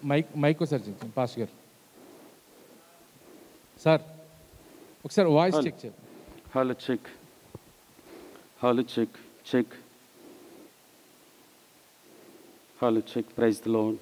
Mic mic ఒకసారి check పాస్ గారు సార్ ఒకసారి వాయిస్ చెక్ చేయండి hello check hello check check hello check praise the lord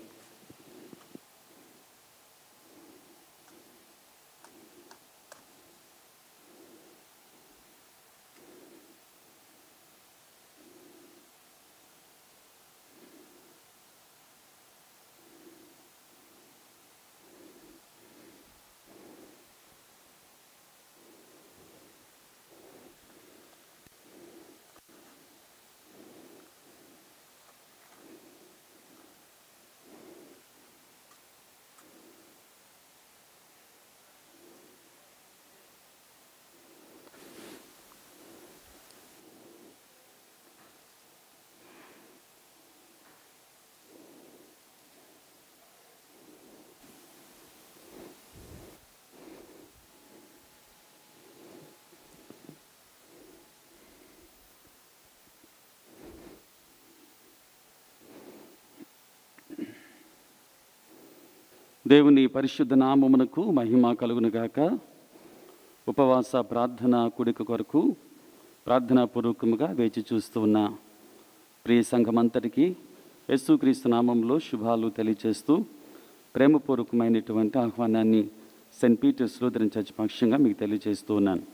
దేవుని పరిశుద్ధ నామమునకు మహిమ కలుగును గాక ఉపవాస ప్రార్థన కూడిక కొరకు ప్రార్థనాపూర్వకముగా వేచి చూస్తూ ఉన్న ప్రియ సంఘమంతటికి యేసుక్రీస్తు నామంలో శుభాలు తెలియచేస్తూ ప్రేమపూర్వకమైనటువంటి ఆహ్వానాన్ని సెయింట్ పీటర్స్ లూథరన్ చర్చ్ పక్షంగా మీకు తెలియజేస్తూ ఉన్నాను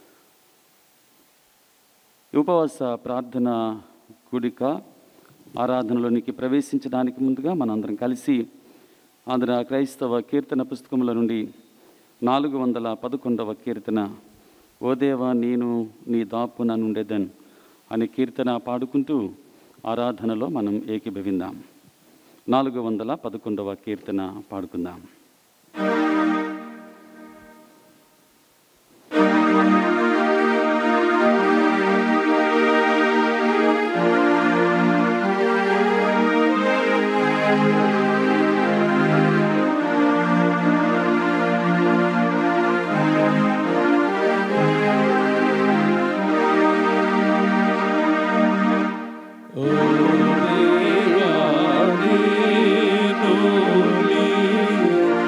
ఈ ఉపవాస ప్రార్థన కూడిక ఆరాధనలోనికి ప్రవేశించడానికి ముందుగా మనందరం కలిసి ఆంధ్ర క్రైస్తవ కీర్తన పుస్తకముల నుండి నాలుగు వందల పదకొండవ కీర్తన ఓ దేవా నేను నీ దాపున నుండేదన్ అనే కీర్తన పాడుకుంటూ ఆరాధనలో మనం ఏకీభవిందాం నాలుగు వందల పదకొండవ కీర్తన పాడుకుందాం ఓ దేవా నీను నీ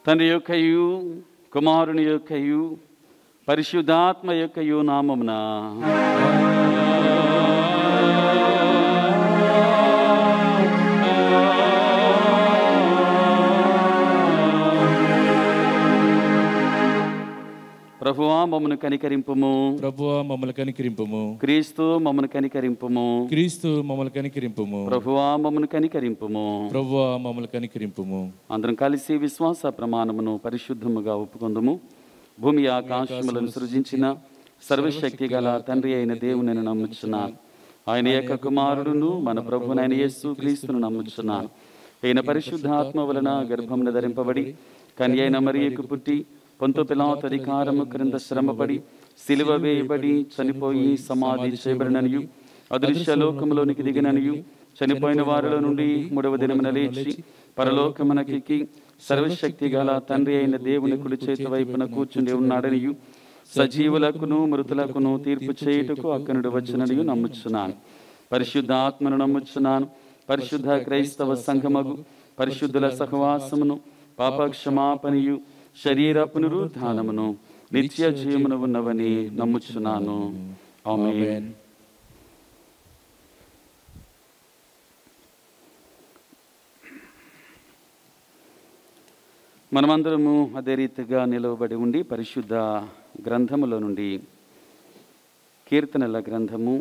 తండ్రి యొక్కయు కుమారుని యొక్కయు పరిశుద్ధాత్మ యొక్కయు నామమున ప్రభువా మమ్మను కనికరింపుము ప్రభువా మమ్మల్ని కనికరింపుము క్రీస్తు మమ్మను కనికరింపుము క్రీస్తు మమ్మల్ని కనికరింపుము ప్రభువా మమ్మను కనికరింపుము ప్రభువా మమ్మల్ని కనికరింపుము అందరం కలిసి విశ్వాస ప్రమాణమును పరిశుద్ధముగా ఒప్పుకొందుము భూమి ఆకాశములను సృజించిన సర్వశక్తి గల తండ్రి అయిన దేవుని నమ్ముచున్నాను ఆయన యొక్క కుమారుడును మన ప్రభునైన యేసు క్రీస్తును నమ్ముచున్నాను ఈయన పరిశుద్ధాత్మ వలన గర్భమున ధరింపబడి కన్యైన మరియకు పుట్టి పొంతు పిలాత అధికారము క్రింద శ్రమపడి సిలువ వేయబడి చనిపోయి సమాధి చేయబడిననియు అదృశ్య లోకములోనికి దిగిననియు చనిపోయిన వారిలో నుండి మూడవ దినమున లేచి పరలోకమునకి సర్వశక్తి గల తండ్రి అయిన దేవుని కుడి చేతి వైపున కూర్చుని ఉన్నాడనియు సజీవులకును మృతులకును తీర్పు చేయుటకు అక్కనుడు వచ్చిననియు నమ్ముచున్నాను పరిశుద్ధాత్మను నమ్ముచున్నాను పరిశుద్ధ క్రైస్తవ సంఘమగు పరిశుద్ధుల సహవాసమును పాప క్షమాపణయు శరీర పునరుద్ధానమును నిత్య జీవమును ఉన్నవని నమ్ముచున్నాను ఆమేన్ మనమందరము అదే రీతిగా నిలవబడి ఉండి పరిశుద్ధ గ్రంథములో నుండి కీర్తనల గ్రంథము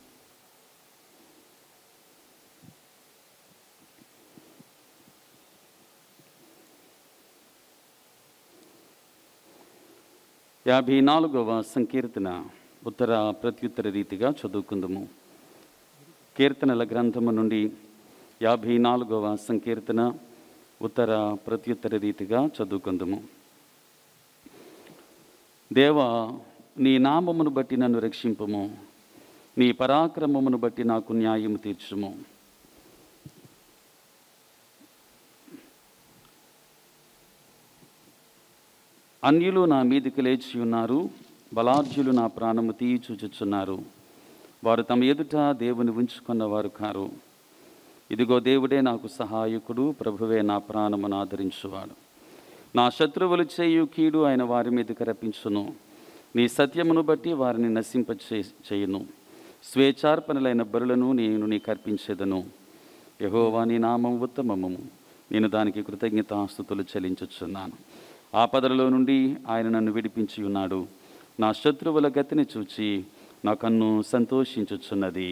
యాభై నాలుగవ సంకీర్తన ఉత్తర ప్రత్యుత్తర రీతిగా చదువుకుందాము కీర్తనల గ్రంథము నుండి యాభై నాలుగవ సంకీర్తన ఉత్తర ప్రత్యుత్తర రీతిగా చదువుకుందాము దేవా నీ నామమును బట్టి నన్ను రక్షింపము నీ పరాక్రమమును బట్టి నాకు న్యాయము తీర్చుము అన్యులు నా మీదికి లేచి ఉన్నారు బలార్జులు నా ప్రాణము తీయి చూచుచున్నారు వారు తమ ఎదుట దేవుని ఉంచుకున్నవారు కారు ఇదిగో దేవుడే నాకు సహాయకుడు ప్రభువే నా ప్రాణమును ఆదరించువాడు నా శత్రువులు చేయు కీడు ఆయన వారి మీదకి రప్పించును నీ సత్యమును బట్టి వారిని నశింప చేయును స్వేచ్ఛార్పణలైన బరులను నేను నీకు అర్పించేదను యహోవా నీ నామం ఉత్తమము నేను దానికి కృతజ్ఞతాస్థుతులు చెల్లించుచున్నాను ఆపదలలో నుండి ఆయన నన్ను విడిపించి ఉన్నాడు నా శత్రువుల గతిని చూచి నా కన్ను సంతోషించుచున్నది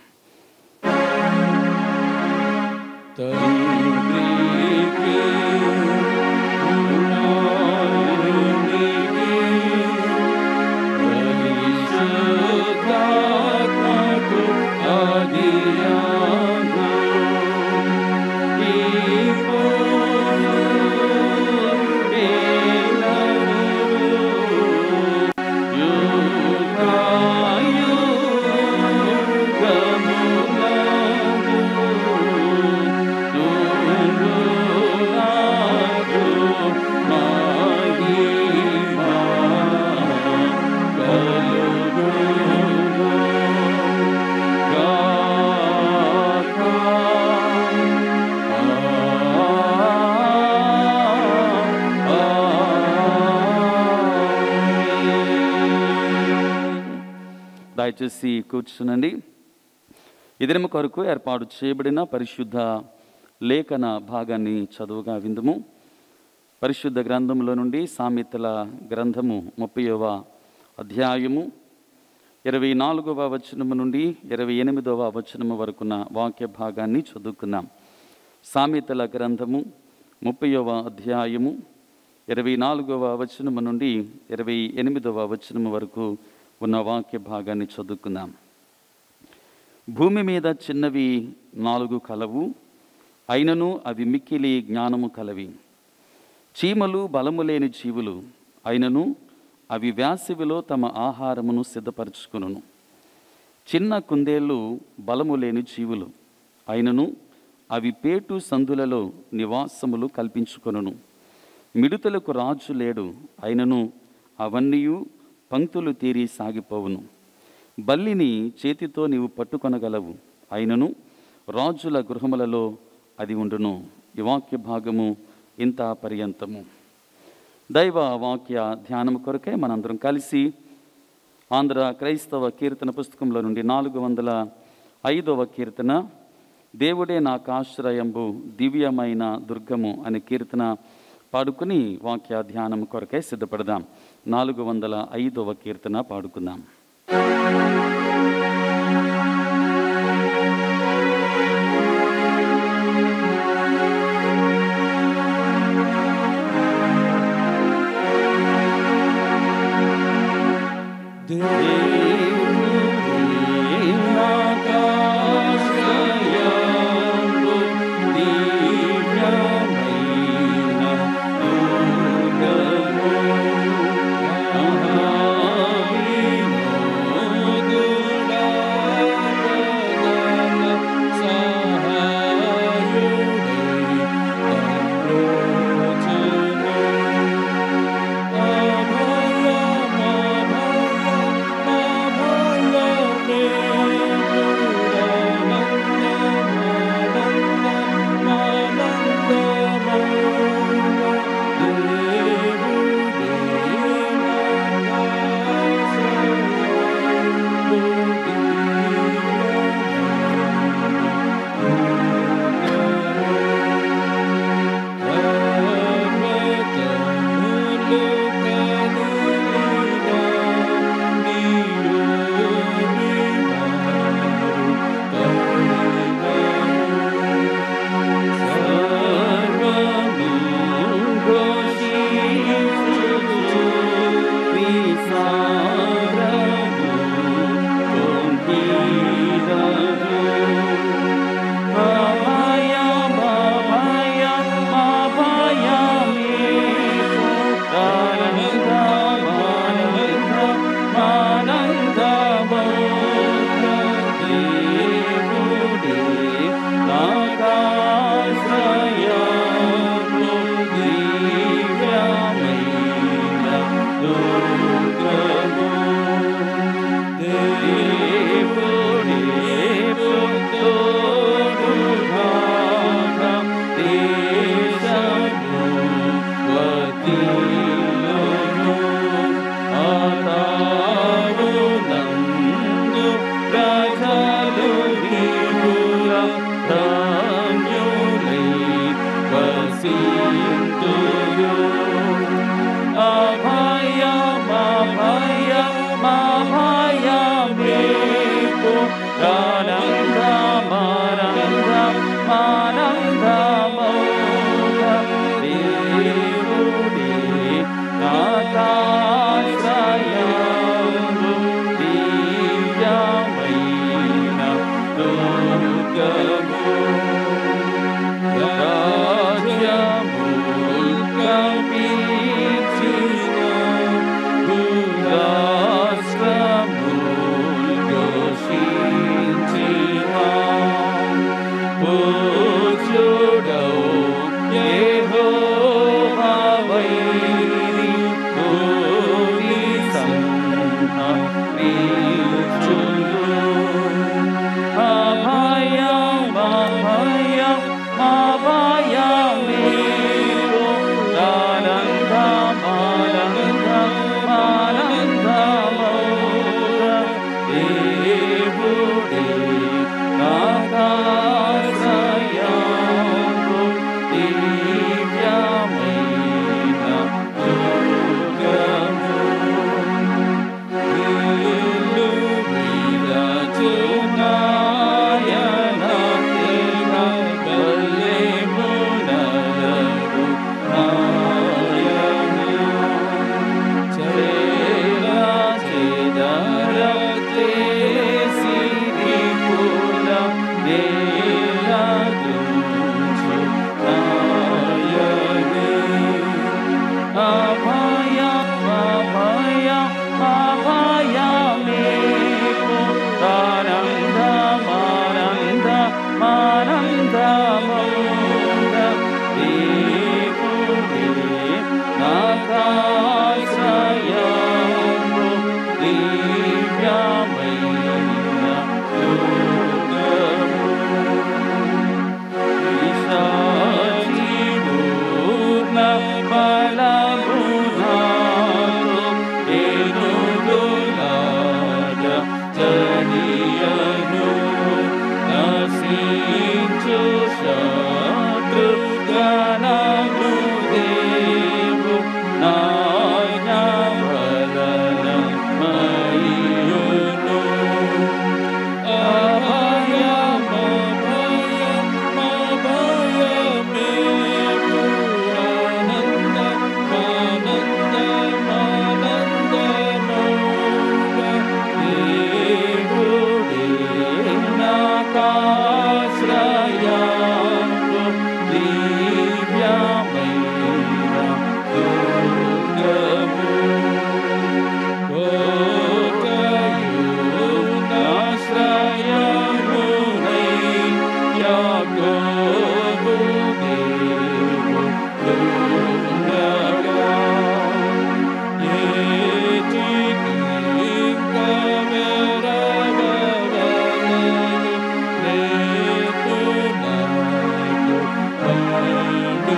దయచేసి కూర్చునండి ఇదినమ కొరకు ఏర్పాటు చేయబడిన పరిశుద్ధ లేఖన భాగాన్ని చదువుగా విందుము పరిశుద్ధ గ్రంథంలో నుండి సామెతల గ్రంథము ముప్పైవ అధ్యాయము ఇరవై నాలుగవ వచనము నుండి ఇరవై ఎనిమిదవ వచనము వరకున్న వాక్య భాగాన్ని చదువుకుందాం సామెతల గ్రంథము ముప్పైవ అధ్యాయము ఇరవై నాలుగవ వచనము నుండి ఇరవై ఎనిమిదవ వచనము వరకు ఉన్న వాక్య భాగాన్ని చదువుకుందాం భూమి మీద చిన్నవి నాలుగు కలవు అయినను అవి మిక్కిలి జ్ఞానము కలవి చీమలు బలము లేని జీవులు అయినను అవి వేసవిలో తమ ఆహారమును సిద్ధపరచుకును చిన్న కుందేళ్ళు బలము లేని జీవులు అయినను అవి పేటు సందులలో నివాసములు కల్పించుకొనును మిడుతలకు రాజు లేడు అయినను అవన్నీ పంక్తులు తీరి సాగిపోవును బల్లిని చేతితో నీవు పట్టుకొనగలవు అయినను రాజుల గృహములలో అది ఉండును ఈ వాక్య భాగము ఇంత పర్యంతము దైవ వాక్య ధ్యానం కొరకే మనందరం కలిసి ఆంధ్ర క్రైస్తవ కీర్తన పుస్తకంలో నుండి నాలుగు వందల ఐదవ కీర్తన దేవుడే నాకు ఆశ్రయంబు దివ్యమైన దుర్గము అనే కీర్తన పాడుకుని వాక్య ధ్యానం కొరకై సిద్ధపడదాం నాలుగు వందల ఐదవ కీర్తన పాడుకుందాం రాజ్యము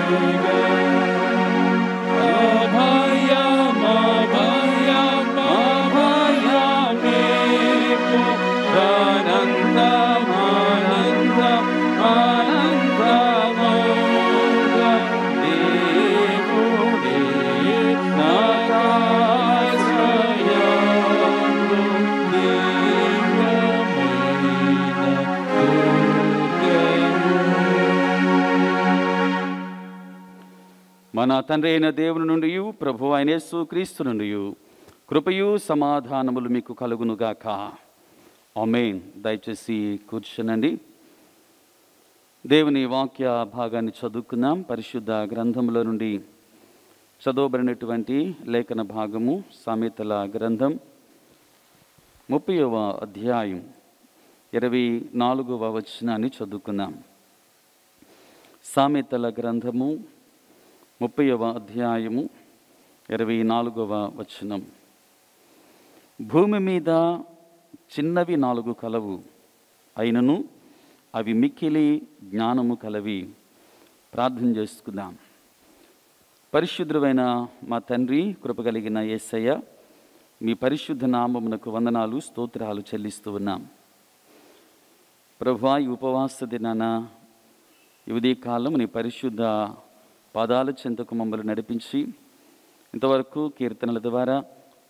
అభయం అభయం అభయమేపు అనంతం అనంతం అనంతమౌగ దేవుడే నాకాశ్రయందు దివ్యమైన దుర్గము. మన తండ్రి అయిన దేవుని నుండి ప్రభు అయిన యేసు క్రీస్తు నుండి కృపయు సమాధానములు మీకు కలుగునుగాక ఆమెన్ దయచేసి కూర్చునండి దేవుని వాక్య భాగాన్ని చదువుకుందాం పరిశుద్ధ గ్రంథముల నుండి చదవబడినటువంటి లేఖన భాగము సామెతల గ్రంథం ముప్పైవ అధ్యాయం ఇరవై నాలుగవ వచనాన్ని చదువుకుందాం సామెతల గ్రంథము ముప్పైవ అధ్యాయము ఇరవై నాలుగవ వచనం భూమి మీద చిన్నవి నాలుగు కలవు అయినను అవి మిక్కిలి జ్ఞానము కలవి ప్రార్థన చేసుకుందాం పరిశుద్ధమైన మా తండ్రి కృపగలిగిన యేసయ్య మీ పరిశుద్ధ నామమునకు వందనాలు స్తోత్రాలు చెల్లిస్తూ ఉన్నాం ప్రభా ఈ ఉపవాస దినాన ఈ ఉదయకాలం నీ పరిశుద్ధ పాదాల చెంతకు మమ్మల్ని నడిపించి ఇంతవరకు కీర్తనల ద్వారా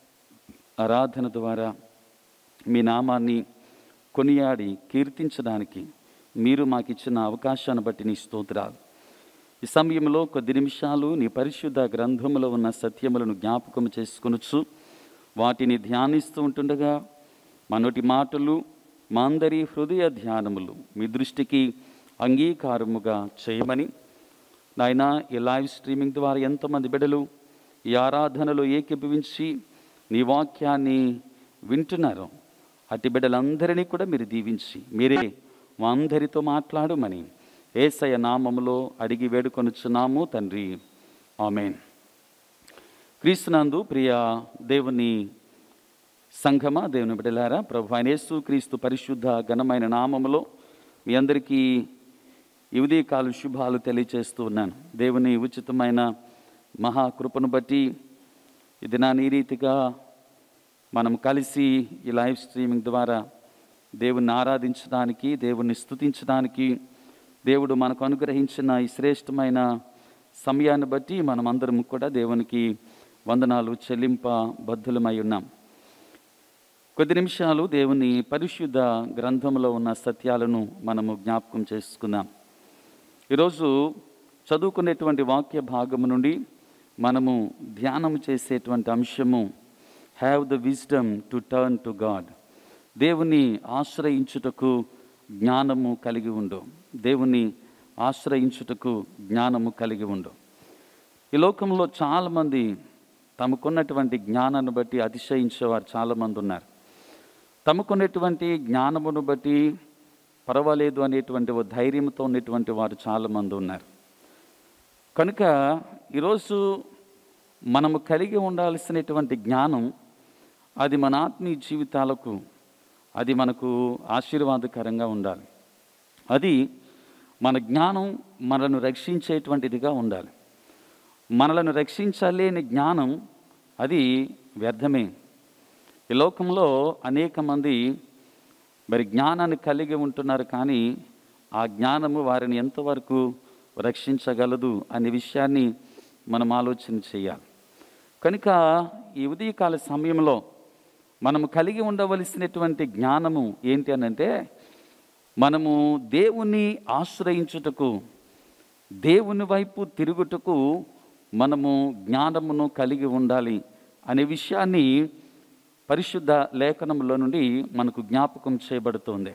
ఆరాధన ద్వారా మీ నామాన్ని కొనియాడి కీర్తించడానికి మీరు మాకు ఇచ్చిన అవకాశాన్ని బట్టి నీ స్తోత్రాలు ఈ సమయంలో కొద్ది నిమిషాలు నీ పరిశుద్ధ గ్రంథములో ఉన్న సత్యములను జ్ఞాపకం చేసుకొనొచ్చు వాటిని ధ్యానిస్తూ ఉంటుండగా మా నోటి మాటలు మా అందరి హృదయ ధ్యానములు మీ దృష్టికి అంగీకారముగా చేయమని నాయన ఈ లైవ్ స్ట్రీమింగ్ ద్వారా ఎంతమంది బిడ్డలు ఈ ఆరాధనలో ఏకీభవించి నీ వాక్యాన్ని వింటున్నారు అట్టి బిడ్డలందరినీ కూడా మీరు దీవించి మీరే మా అందరితో మాట్లాడమని ఏసయ నామములో అడిగి వేడుకొనుచున్నాము తండ్రి ఆమెన్ క్రీస్తునందు ప్రియ దేవుని సంఘమా దేవుని బిడ్డలారా ప్రభు ఆయన యేసు క్రీస్తు పరిశుద్ధ ఘనమైన నామములో మీ అందరికీ ఈ ఉదయకాల శుభాలు తెలియచేస్తూ ఉన్నాను దేవుని ఉచితమైన మహాకృపను బట్టి ఇది నా ఈ రీతిగా మనం కలిసి ఈ లైవ్ స్ట్రీమింగ్ ద్వారా దేవుణ్ణి ఆరాధించడానికి దేవుణ్ణి స్తుతించడానికి దేవుడు మనకు అనుగ్రహించిన ఈ శ్రేష్టమైన సమయాన్ని బట్టి మనం అందరం కూడా దేవునికి వందనాలు చెల్లింప బద్ధులమై ఉన్నాం కొద్ది నిమిషాలు దేవుని పరిశుద్ధ గ్రంథంలో ఉన్న సత్యాలను మనము జ్ఞాపకం చేసుకుందాం ఈరోజు చదువుకునేటువంటి వాక్య భాగము నుండి మనము ధ్యానం చేసేటువంటి అంశము have the wisdom to turn to God దేవుని ఆశ్రయించుటకు జ్ఞానము కలిగి ఉండు దేవుని ఆశ్రయించుటకు జ్ఞానము కలిగి ఉండు ఈ లోకంలో చాలామంది తమకున్నటువంటి జ్ఞానాన్ని బట్టి అతిశయించేవారు చాలామంది ఉన్నారు తమకున్నటువంటి జ్ఞానమును బట్టి పర్వాలేదు అనేటువంటి ఓ ధైర్యంతో ఉన్నటువంటి వారు చాలామంది ఉన్నారు కనుక ఈరోజు మనము కలిగి ఉండాల్సినటువంటి జ్ఞానం అది మన ఆత్మీయ జీవితాలకు అది మనకు ఆశీర్వాదకరంగా ఉండాలి అది మన జ్ఞానం మనను రక్షించేటువంటిదిగా ఉండాలి మనలను రక్షించలేని జ్ఞానం అది వ్యర్థమే ఈ లోకంలో అనేక మంది మరి జ్ఞానాన్ని కలిగి ఉంటున్నారు కానీ ఆ జ్ఞానము వారిని ఎంతవరకు రక్షించగలదు అనే విషయాన్ని మనం ఆలోచన చేయాలి కనుక ఈ ఉదయకాల సమయంలో మనము కలిగి ఉండవలసినటువంటి జ్ఞానము ఏంటి అని అంటే మనము దేవుని ఆశ్రయించుటకు దేవుని వైపు తిరుగుటకు మనము జ్ఞానమును కలిగి ఉండాలి అనే విషయాన్ని పరిశుద్ధ లేఖనంలో నుండి మనకు జ్ఞాపకం చేయబడుతోంది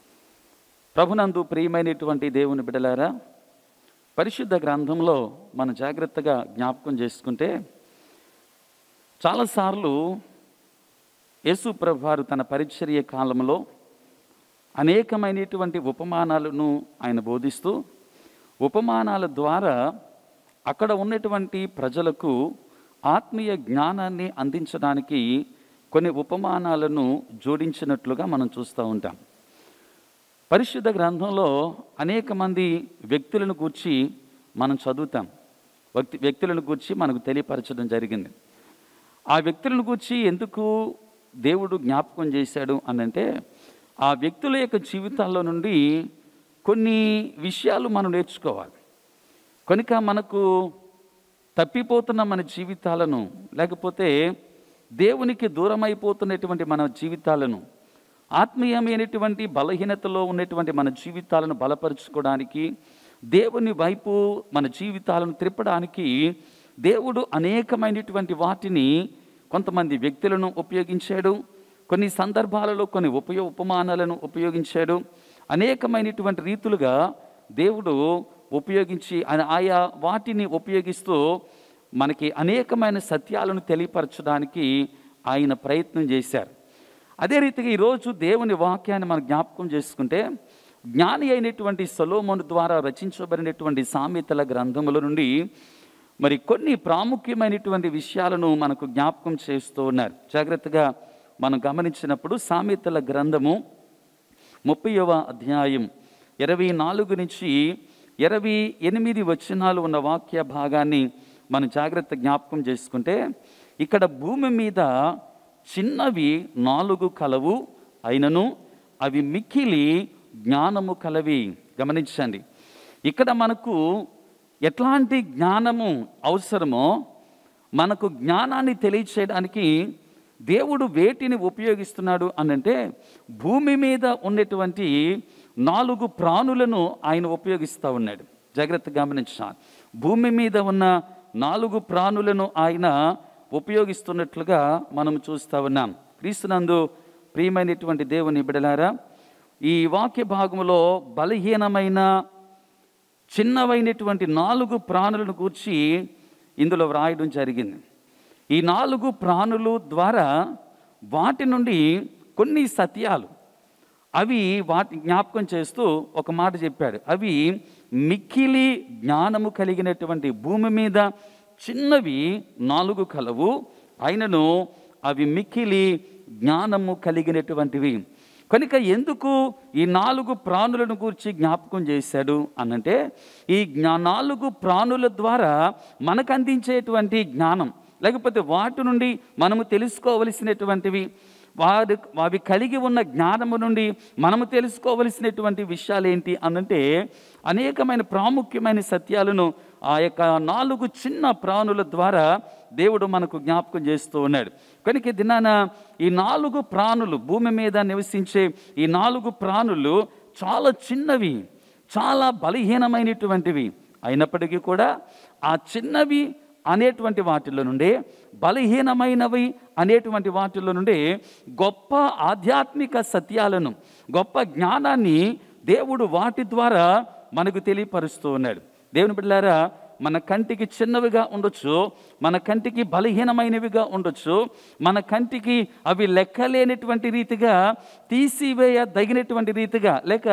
ప్రభునందు ప్రియమైనటువంటి దేవుని బిడలారా పరిశుద్ధ గ్రంథంలో మన జాగ్రత్తగా జ్ఞాపకం చేసుకుంటే చాలాసార్లు యేసు ప్రభువారు తన పరిచర్య కాలంలో అనేకమైనటువంటి ఉపమానాలను ఆయన బోధిస్తూ ఉపమానాల ద్వారా అక్కడ ఉన్నటువంటి ప్రజలకు ఆత్మీయ జ్ఞానాన్ని అందించడానికి కొన్ని ఉపమానాలను జోడించినట్లుగా మనం చూస్తూ ఉంటాం పరిశుద్ధ గ్రంథంలో అనేక మంది వ్యక్తులను గూర్చి మనం చదువుతాం వ్యక్తి వ్యక్తులను గురించి మనకు తెలియపరచడం జరిగింది ఆ వ్యక్తులను గురించి ఎందుకు దేవుడు జ్ఞాపకం చేశాడు అనంటే ఆ వ్యక్తుల యొక్క జీవితాల్లో నుండి కొన్ని విషయాలు మనం నేర్చుకోవాలి కనుక మనకు తప్పిపోతున్న మన జీవితాలను లేకపోతే దేవునికి దూరం అయిపోతున్నటువంటి మన జీవితాలను ఆత్మీయమైనటువంటి బలహీనతలో ఉన్నటువంటి మన జీవితాలను బలపరుచుకోవడానికి దేవుని వైపు మన జీవితాలను త్రిప్పడానికి దేవుడు అనేకమైనటువంటి వాటిని కొంతమంది వ్యక్తులను ఉపయోగించాడు కొన్ని సందర్భాలలో కొన్ని ఉపయో ఉపమానాలను ఉపయోగించాడు అనేకమైనటువంటి రీతులుగా దేవుడు ఉపయోగించి ఆయన ఆయా వాటిని ఉపయోగిస్తూ మనకి అనేకమైన సత్యాలను తెలియపరచడానికి ఆయన ప్రయత్నం చేశారు అదే రీతిగా ఈరోజు దేవుని వాక్యాన్ని మనం జ్ఞాపకం చేసుకుంటే జ్ఞాని అయినటువంటి సొలోమోను ద్వారా రచించబడినటువంటి సామెతల గ్రంథముల నుండి మరి కొన్ని ప్రాముఖ్యమైనటువంటి విషయాలను మనకు జ్ఞాపకం చేస్తూ ఉన్నారు జాగ్రత్తగా మనం గమనించినప్పుడు సామెతల గ్రంథము ముప్పైవ అధ్యాయం ఇరవై నాలుగు నుంచి ఇరవై ఎనిమిది వచనాలు ఉన్న వాక్య భాగాన్ని మనం జాగ్రత్త జ్ఞాపకం చేసుకుంటే ఇక్కడ భూమి మీద చిన్నవి నాలుగు కలవు అయినను అవి మిక్కిలి జ్ఞానము కలవి గమనించండి ఇక్కడ మనకు ఎట్లాంటి జ్ఞానము అవసరమో మనకు జ్ఞానాన్ని తెలియచేయడానికి దేవుడు వేటిని ఉపయోగిస్తున్నాడు అనంటే భూమి మీద ఉన్నటువంటి నాలుగు ప్రాణులను ఆయన ఉపయోగిస్తూ ఉన్నాడు జాగ్రత్త గమనించాలి భూమి మీద ఉన్న నాలుగు ప్రాణులను ఆయన ఉపయోగిస్తున్నట్లుగా మనం చూస్తూ ఉన్నాం క్రీస్తునందు ప్రియమైనటువంటి దేవుని బిడలారా ఈ వాక్య భాగంలో బలహీనమైన చిన్నవైనటువంటి నాలుగు ప్రాణులను గూర్చి ఇందులో వ్రాయడం జరిగింది ఈ నాలుగు ప్రాణులు ద్వారా వాటి నుండి కొన్ని సత్యాలు అవి వాటి జ్ఞాపకం చేస్తూ ఒక మాట చెప్పాడు అవి మిక్కిలి జ్ఞానము కలిగినటువంటి భూమి మీద చిన్నవి నాలుగు కలవు అయినను అవి మిక్కిలి జ్ఞానము కలిగినటువంటివి కనుక ఎందుకు ఈ నాలుగు ప్రాణులను గురించి జ్ఞాపకం చేశాడు అనంటే ఈ జ్ఞా నాలుగు ప్రాణుల ద్వారా మనకు అందించేటువంటి జ్ఞానం లేకపోతే వాటి నుండి మనము తెలుసుకోవలసినటువంటివి వారు అవి కలిగి ఉన్న జ్ఞానము నుండి మనము తెలుసుకోవలసినటువంటి విషయాలు ఏంటి అనంటే అనేకమైన ప్రాముఖ్యమైన సత్యాలను ఆ యొక్క నాలుగు చిన్న ప్రాణుల ద్వారా దేవుడు మనకు జ్ఞాపకం చేస్తూ ఉన్నాడు కనుక ఈ దినాన ఈ నాలుగు ప్రాణులు భూమి మీద నివసించే ఈ నాలుగు ప్రాణులు చాలా చిన్నవి చాలా బలహీనమైనటువంటివి అయినప్పటికీ కూడా ఆ చిన్నవి అనేటువంటి వాటిలో నుండి బలహీనమైనవి అనేటువంటి వాటిలో నుండి గొప్ప ఆధ్యాత్మిక సత్యాలను గొప్ప జ్ఞానాన్ని దేవుడు వాటి ద్వారా మనకు తెలియపరుస్తూ ఉన్నాడు దేవుని బిడ్డారా మన కంటికి చిన్నవిగా ఉండొచ్చు మన కంటికి బలహీనమైనవిగా ఉండొచ్చు మన కంటికి అవి లెక్కలేనటువంటి రీతిగా తీసివేయదగినటువంటి రీతిగా లేక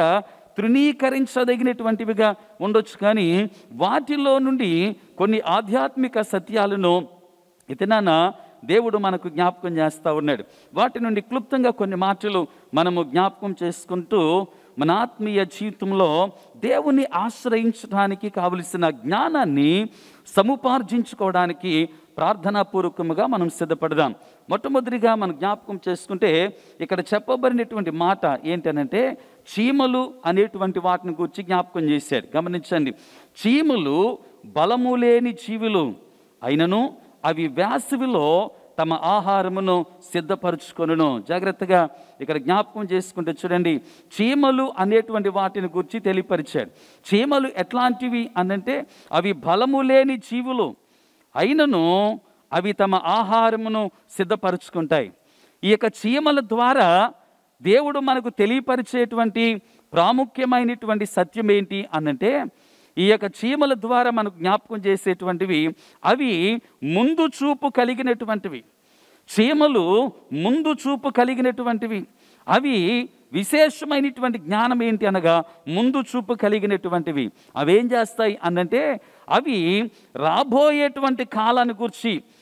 తృణీకరించదగినటువంటివిగా ఉండొచ్చు కానీ వాటిలో నుండి కొన్ని ఆధ్యాత్మిక సత్యాలను ఇతనాన దేవుడు మనకు జ్ఞాపకం చేస్తూ ఉన్నాడు వాటి నుండి క్లుప్తంగా కొన్ని మాటలు మనము జ్ఞాపకం చేసుకుంటూ మన ఆత్మీయ జీవితంలో దేవుని ఆశ్రయించడానికి కావలసిన జ్ఞానాన్ని సముపార్జించుకోవడానికి ప్రార్థనాపూర్వకముగా మనం సిద్ధపడదాం మొట్టమొదటిగా మనం జ్ఞాపకం చేసుకుంటే ఇక్కడ చెప్పబడినటువంటి మాట ఏంటనంటే చీమలు అనేటువంటి వాటిని గురించి జ్ఞాపకం చేశాడు గమనించండి చీమలు బలము లేని జీవులు అయినను అవి వేసవిలో తమ ఆహారమును సిద్ధపరచుకొనును జాగ్రత్తగా ఇక్కడ జ్ఞాపకం చేసుకుంటే చూడండి చీమలు అనేటువంటి వాటిని గురించి తెలియపరిచాడు చీమలు ఎట్లాంటివి అనంటే అవి బలము లేని జీవులు అయినను అవి తమ ఆహారమును సిద్ధపరచుకుంటాయి ఈ యొక్క చీమల ద్వారా దేవుడు మనకు తెలియపరిచేటువంటి ప్రాముఖ్యమైనటువంటి సత్యం ఏంటి అనంటే ఈ యొక్క చీమల ద్వారా మనకు జ్ఞాపకం చేసేటువంటివి అవి ముందు చూపు కలిగినటువంటివి చీమలు ముందు చూపు కలిగినటువంటివి అవి విశేషమైనటువంటి జ్ఞానం ఏంటి అనగా ముందు చూపు కలిగినటువంటివి అవి ఏం చేస్తాయి అనంటే అవి రాబోయేటువంటి కాలాన్ని గురించి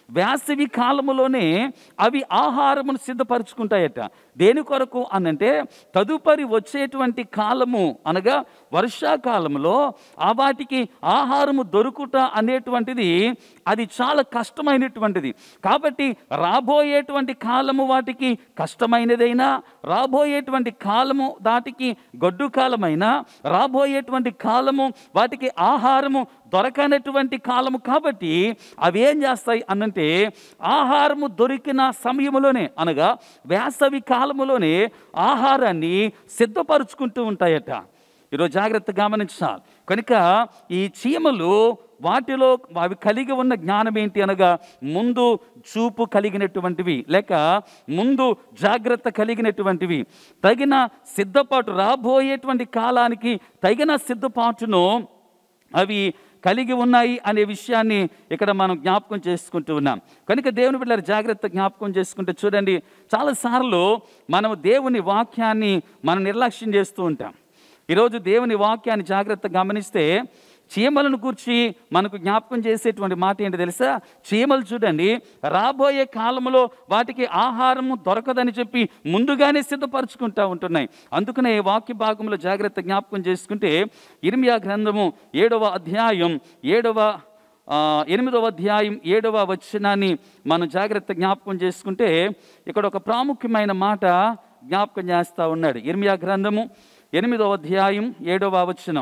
వేసవి కాలములోనే అవి ఆహారమును సిద్ధపరచుకుంటాయట దేని కొరకు అనంటే తదుపరి వచ్చేటువంటి కాలము అనగా వర్షాకాలంలో ఆ వాటికి ఆహారము దొరుకుట అనేటువంటిది అది చాలా కష్టమైనటువంటిది కాబట్టి రాబోయేటువంటి కాలము వాటికి కష్టమైనదైనా రాబోయేటువంటి కాలము దాటికి గొడ్డు కాలమైనా రాబోయేటువంటి కాలము వాటికి ఆహారము దొరకనటువంటి కాలము కాబట్టి అవి ఏం చేస్తాయి అనంటే ఆహారము దొరికిన సమయంలోనే అనగా వేసవి కాలములోనే ఆహారాన్ని సిద్ధపరుచుకుంటూ ఉంటాయట ఈరోజు జాగ్రత్త గమనించాలి కనుక ఈ చీమలు వాటిలో అవి కలిగి ఉన్న జ్ఞానం ఏంటి అనగా ముందు చూపు కలిగినటువంటివి లేక ముందు జాగ్రత్త కలిగినటువంటివి తగిన సిద్ధపాటు రాబోయేటువంటి కాలానికి తగిన సిద్ధపాటును అవి కలిగి ఉన్నాయి అనే విషయాన్ని ఇక్కడ మనం జ్ఞాపకం చేసుకుంటూ ఉన్నాం కనుక దేవుని బిడ్డల జాగ్రత్త జ్ఞాపకం చేసుకుంటే చూడండి చాలాసార్లు మనం దేవుని వాక్యాన్ని మనం నిర్లక్ష్యం చేస్తూ ఉంటాం ఈరోజు దేవుని వాక్యాన్ని జాగ్రత్త గమనిస్తే చీమలను కూర్చి మనకు జ్ఞాపకం చేసేటువంటి మాట ఏంటి తెలుసా చీమలు చూడండి రాబోయే కాలంలో వాటికి ఆహారము దొరకదని చెప్పి ముందుగానే సిద్ధపరచుకుంటా ఉంటున్నాయి అందుకనే ఈ వాక్య భాగంలో జాగ్రత్త జ్ఞాపకం చేసుకుంటే ఇర్మియా గ్రంథము ఏడవ అధ్యాయం ఏడవ ఆ, ఎనిమిదవ అధ్యాయం ఏడవ వచనాన్ని మనం జాగ్రత్త జ్ఞాపకం చేసుకుంటే ఇక్కడ ఒక ప్రాముఖ్యమైన మాట జ్ఞాపకం చేస్తూ ఉన్నాడు ఇర్మియా గ్రంథము ఎనిమిదవ అధ్యాయం ఏడవ వచనం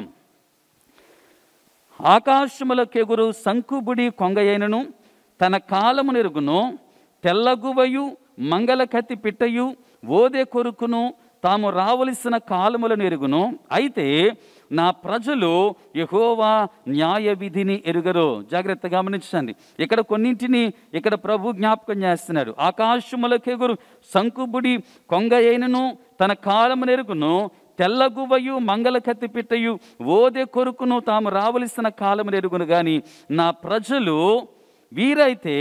ఆకాశములకెగురు సంకుబుడి కొంగయైనను తన కాలము నెరుగును తెల్లగువయు మంగళ కత్తి పిట్టయు ఓదే కొరుకును తాము రావలసిన కాలములను ఎరుగును అయితే నా ప్రజలు యహోవా న్యాయ విధిని ఎరుగరు జాగ్రత్త గమనించండి ఇక్కడ కొన్నింటిని ఇక్కడ ప్రభు జ్ఞాపకం చేస్తున్నాడు ఆకాశములకెగురు సంకుబుడి కొంగయైనను తన కాలము నెరుగును తెల్లగువయు మంగళ కత్తి పిట్టయు ఓదే కొరుకును తాము రావలసిన కాలము ఎరుగును గాని నా ప్రజలు వీరైతే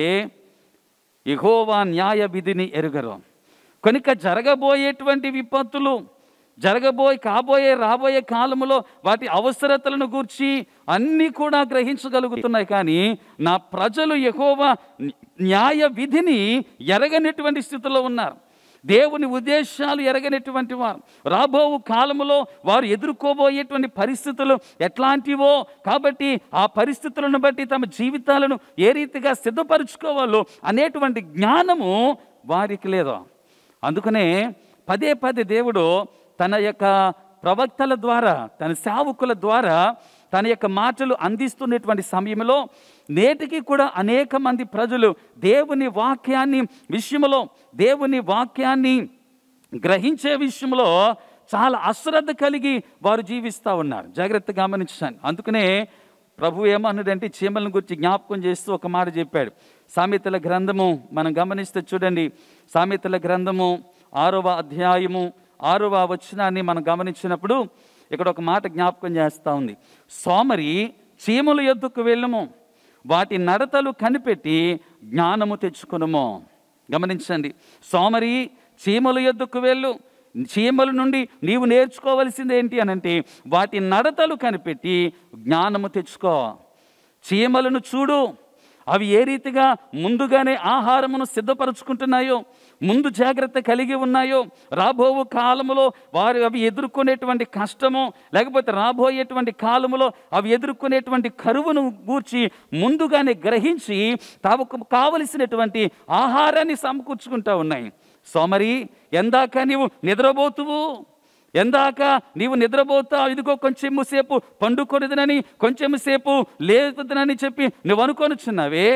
యెహోవా న్యాయ విధిని ఎరుగరు కనుక జరగబోయేటువంటి విపత్తులు జరగబోయే కాబోయే రాబోయే కాలములో వాటి అవసరతలను గూర్చి అన్నీ కూడా గ్రహించగలుగుతున్నాయి కానీ నా ప్రజలు యెహోవా న్యాయ విధిని ఎరగనటువంటి స్థితిలో ఉన్నారు దేవుని ఉద్దేశాలు ఎరగనటువంటి వారు రాబో కాలములో వారు ఎదుర్కోబోయేటువంటి పరిస్థితులు ఎట్లాంటివో కాబట్టి ఆ పరిస్థితులను బట్టి తమ జీవితాలను ఏ రీతిగా సిద్ధపరచుకోవాలో అనేటువంటి జ్ఞానము వారికి లేదు అందుకనే పదే పదే దేవుడు తన యొక్క ప్రవక్తల ద్వారా తన సేవకుల ద్వారా తన యొక్క మాటలు అందిస్తున్నటువంటి సమయంలో నేటికి కూడా అనేక మంది ప్రజలు దేవుని వాక్యాన్ని విషయంలో దేవుని వాక్యాన్ని గ్రహించే విషయంలో చాలా అశ్రద్ధ కలిగి వారు జీవిస్తూ ఉన్నారు జాగ్రత్తగా గమనించాను అందుకనే ప్రభు ఏమన్నాడంటే చీమలను గురించి జ్ఞాపకం చేస్తూ ఒక మాట చెప్పాడు సామెతల గ్రంథము మనం గమనిస్తే చూడండి సామెతల గ్రంథము ఆరవ అధ్యాయము ఆరవ వచనాన్ని మనం గమనించినప్పుడు ఇక్కడ ఒక మాట జ్ఞాపకం చేస్తూ ఉంది సోమరి చీమల యొద్దకు వెళ్ళము వాటి నడతలు కనిపెట్టి జ్ఞానము తెచ్చుకునము గమనించండి సోమరి చీమల యొద్దకు వెళ్ళు చీమల నుండి నీవు నేర్చుకోవలసింది ఏంటి అనంటే వాటి నడతలు కనిపెట్టి జ్ఞానము తెచ్చుకో చీమలను చూడు అవి ఏ రీతిగా ముందుగానే ఆహారమును సిద్ధపరచుకుంటున్నాయో ముందు జాగ్రత్త కలిగి ఉన్నాయో రాబో కాలములో వారు అవి ఎదుర్కొనేటువంటి కష్టము లేకపోతే రాబోయేటువంటి కాలములో అవి ఎదుర్కొనేటువంటి కరువును గూర్చి ముందుగానే గ్రహించి తాము కావలసినటువంటి ఆహారాన్ని సమకూర్చుకుంటా ఉన్నాయి సోమరి ఎందాక నీవు నిద్రపోతువు ఎందాక నీవు నిద్రపోతావు ఇదిగో కొంచెం సేపు పండుకొనిదనని కొంచెం సేపు లేదునని చెప్పి నువ్వు అనుకొనుచున్నావే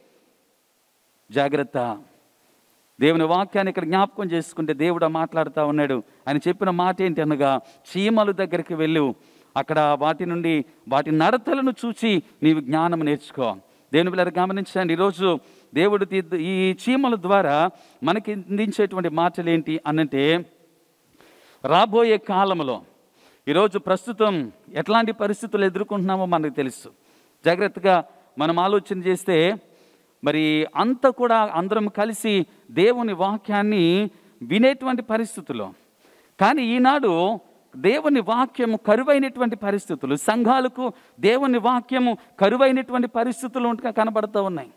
జాగ్రత్త దేవుని వాక్యాన్ని ఇక్కడ జ్ఞాపకం చేసుకుంటే దేవుడు మాట్లాడుతూ ఉన్నాడు ఆయన చెప్పిన మాట ఏంటి అనగా చీమల దగ్గరికి వెళ్ళు అక్కడ వాటి నుండి వాటి నడతలను చూచి నీవు జ్ఞానం నేర్చుకో దేవుని పిల్లలు గమనించండి ఈరోజు దేవుడు తీ- ఈ చీమల ద్వారా మనకి అందించేటువంటి మాటలు ఏంటి అనంటే రాబోయే కాలంలో ఈరోజు ప్రస్తుతం ఎట్లాంటి పరిస్థితులు ఎదుర్కొంటున్నామో మనకు తెలుసు జాగ్రత్తగా మనం ఆలోచన చేస్తే మరి అంత కూడా అందరం కలిసి దేవుని వాక్యాన్ని వినేటువంటి పరిస్థితులు కానీ ఈనాడు దేవుని వాక్యము కరువైనటువంటి పరిస్థితులు సంఘాలకు దేవుని వాక్యము కరువైనటువంటి పరిస్థితులు ఉంట- కనబడుతూ ఉన్నాయి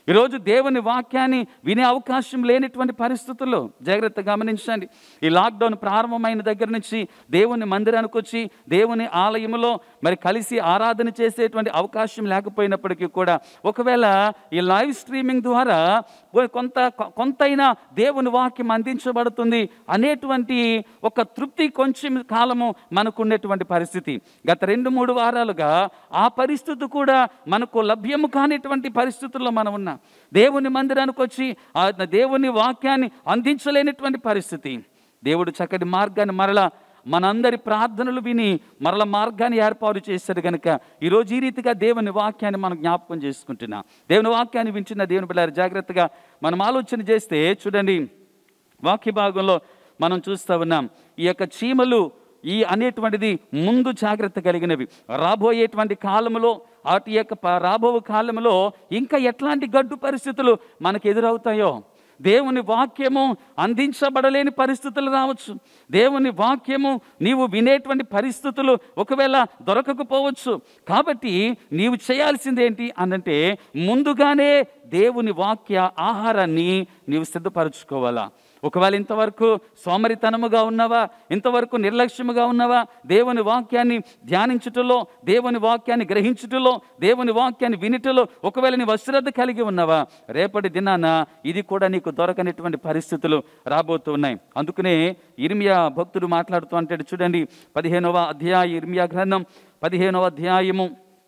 ఈరోజు దేవుని వాక్యాన్ని వినే అవకాశం లేనటువంటి పరిస్థితుల్లో జాగ్రత్త గమనించండి ఈ లాక్డౌన్ ప్రారంభమైన దగ్గర నుంచి దేవుని మందిరానికి వచ్చి దేవుని ఆలయంలో మరి కలిసి ఆరాధన చేసేటువంటి అవకాశం లేకపోయినప్పటికీ కూడా ఒకవేళ ఈ లైవ్ స్ట్రీమింగ్ ద్వారా కొంత కొంతైనా దేవుని వాక్యం అందించబడుతుంది అనేటువంటి ఒక తృప్తి కొంచెం కాలము మనకు ఉన్నటువంటి పరిస్థితి గత రెండు మూడు వారాలుగా ఆ పరిస్థితి కూడా మనకు లభ్యము కానిటువంటి పరిస్థితుల్లో మనం ఉన్నాం దేవుని మందిరానికి వచ్చి ఆ దేవుని వాక్యాన్ని అందించలేనటువంటి పరిస్థితి దేవుడు చక్కటి మార్గాన్ని మరలా మనందరి ప్రార్థనలు విని మరల మార్గాన్ని ఏర్పాటు చేశాడు కనుక ఈరోజు ఈ రీతిగా దేవుని వాక్యాన్ని మనం జ్ఞాపకం చేసుకుంటున్నాం దేవుని వాక్యాన్ని వింటున్న దేవుని పిల్లలు జాగ్రత్తగా మనం ఆలోచన చేస్తే చూడండి వాక్య భాగంలో మనం చూస్తూ ఉన్నాం ఈ యొక్క చీమలు ఈ అనేటువంటిది ముందు జాగ్రత్త కలిగినవి రాబోయేటువంటి కాలంలో వాటి యొక్క ప- రాబో కాలంలో ఇంకా ఎట్లాంటి గడ్డు పరిస్థితులు మనకు ఎదురవుతాయో దేవుని వాక్యము అందించబడలేని పరిస్థితులు రావచ్చు దేవుని వాక్యము నీవు వినేటువంటి పరిస్థితులు ఒకవేళ దొరకకపోవచ్చు కాబట్టి నీవు చేయాల్సిందేంటి అనంటే ముందుగానే దేవుని వాక్య ఆహారాన్ని నీవు సిద్ధపరచుకోవాలా ఒకవేళ ఇంతవరకు సోమరితనముగా ఉన్నావా ఇంతవరకు నిర్లక్ష్యముగా ఉన్నావా దేవుని వాక్యాన్ని ధ్యానించుటలో దేవుని వాక్యాన్ని గ్రహించుటలో దేవుని వాక్యాన్ని వినుటలో ఒకవేళ నీవు అశ్రద్ధ కలిగి ఉన్నావా రేపటి దినాన ఇది కూడా నీకు దొరకనటువంటి పరిస్థితులు రాబోతున్నాయి అందుకనే ఇర్మియా భక్తుడు మాట్లాడుతూ అంటాడు చూడండి పదిహేనవ అధ్యాయ ఇర్మియా గ్రంథం పదిహేనవ అధ్యాయము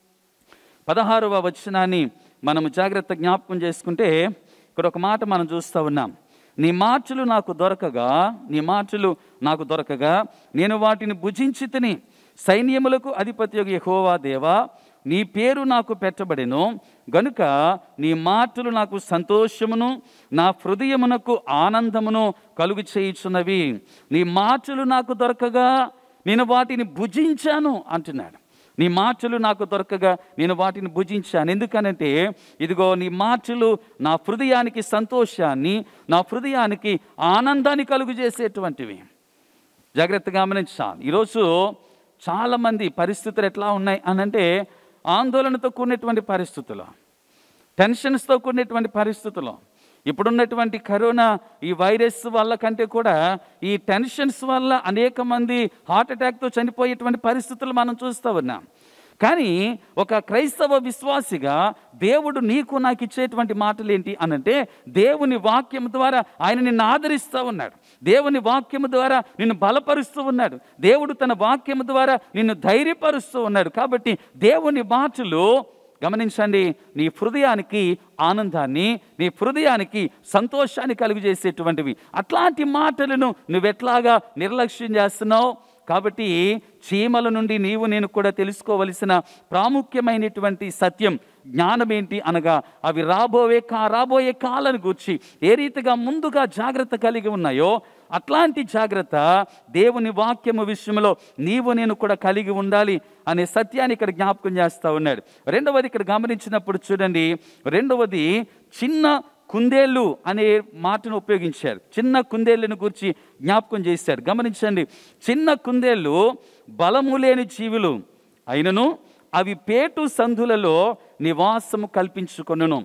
పదహారవ వచనాన్ని మనము జాగ్రత్త జ్ఞాపకం చేసుకుంటే ఇక్కడ ఒక మాట మనం చూస్తూ ఉన్నాం నీ మాటలు నాకు దొరకగా నీ మాటలు నాకు దొరకగా నేను వాటిని భుజించి తిని సైన్యములకు అధిపతి యెహోవా దేవా నీ పేరు నాకు పెట్టబడెను గనుక నీ మాటలు నాకు సంతోషమును నా హృదయమునకు ఆనందమును కలుగు చేయుచున్నవి నీ మాటలు నాకు దొరకగా నేను వాటిని భుజించాను అంటున్నాడు నీ మాటలు నాకు దొరకగా నేను వాటిని భుజించాను ఎందుకనంటే ఇదిగో నీ మాటలు నా హృదయానికి సంతోషాన్ని నా హృదయానికి ఆనందాన్ని కలుగు చేసేటువంటివి జాగ్రత్తగా గమనించాలి ఈరోజు చాలామంది పరిస్థితులు ఎట్లా ఉన్నాయి అనంటే ఆందోళనతో కూడినటువంటి పరిస్థితులు టెన్షన్స్తో కూడినటువంటి పరిస్థితులు ఇప్పుడున్నటువంటి కరోనా ఈ వైరస్ వల్ల కంటే కూడా ఈ టెన్షన్స్ వల్ల అనేక మంది హార్ట్ అటాక్తో చనిపోయేటువంటి పరిస్థితులు మనం చూస్తూ ఉన్నాం కానీ ఒక క్రైస్తవ విశ్వాసిగా దేవుడు నీకు నాకు ఇచ్చేటువంటి మాటలు ఏంటి అనంటే దేవుని వాక్యం ద్వారా ఆయన నిన్ను ఆదరిస్తూ ఉన్నాడు దేవుని వాక్యము ద్వారా నిన్ను బలపరుస్తూ ఉన్నాడు దేవుడు తన వాక్యము ద్వారా నిన్ను ధైర్యపరుస్తూ ఉన్నాడు కాబట్టి దేవుని మాటలు గమనించండి నీ హృదయానికి ఆనందాన్ని నీ హృదయానికి సంతోషాన్ని కలుగజేసేటువంటివి అట్లాంటి మాటలను నువ్వెట్లాగా నిర్లక్ష్యం చేస్తున్నావు కాబట్టి చీమల నుండి నీవు నేను కూడా తెలుసుకోవలసిన ప్రాముఖ్యమైనటువంటి సత్యం జ్ఞానం ఏంటి అనగా అవి రాబోయే కా రాబోయే కాలను గూర్చి ఏ రీతిగా ముందుగా జాగ్రత్త కలిగి ఉన్నాయో అట్లాంటి జాగ్రత్త దేవుని వాక్యము విషయంలో నీవు నేను కూడా కలిగి ఉండాలి అనే సత్యాన్ని ఇక్కడ జ్ఞాపకం చేస్తూ ఉన్నాడు రెండవది ఇక్కడ గమనించినప్పుడు చూడండి రెండవది చిన్న కుందేళ్ళు అనే మాటను ఉపయోగించారు చిన్న కుందేళ్ళను గురించి జ్ఞాపకం చేశారు గమనించండి చిన్న కుందేళ్ళు బలము లేని జీవులు అయినను అవి పేటు సంధులలో నివాసము కల్పించుకొనును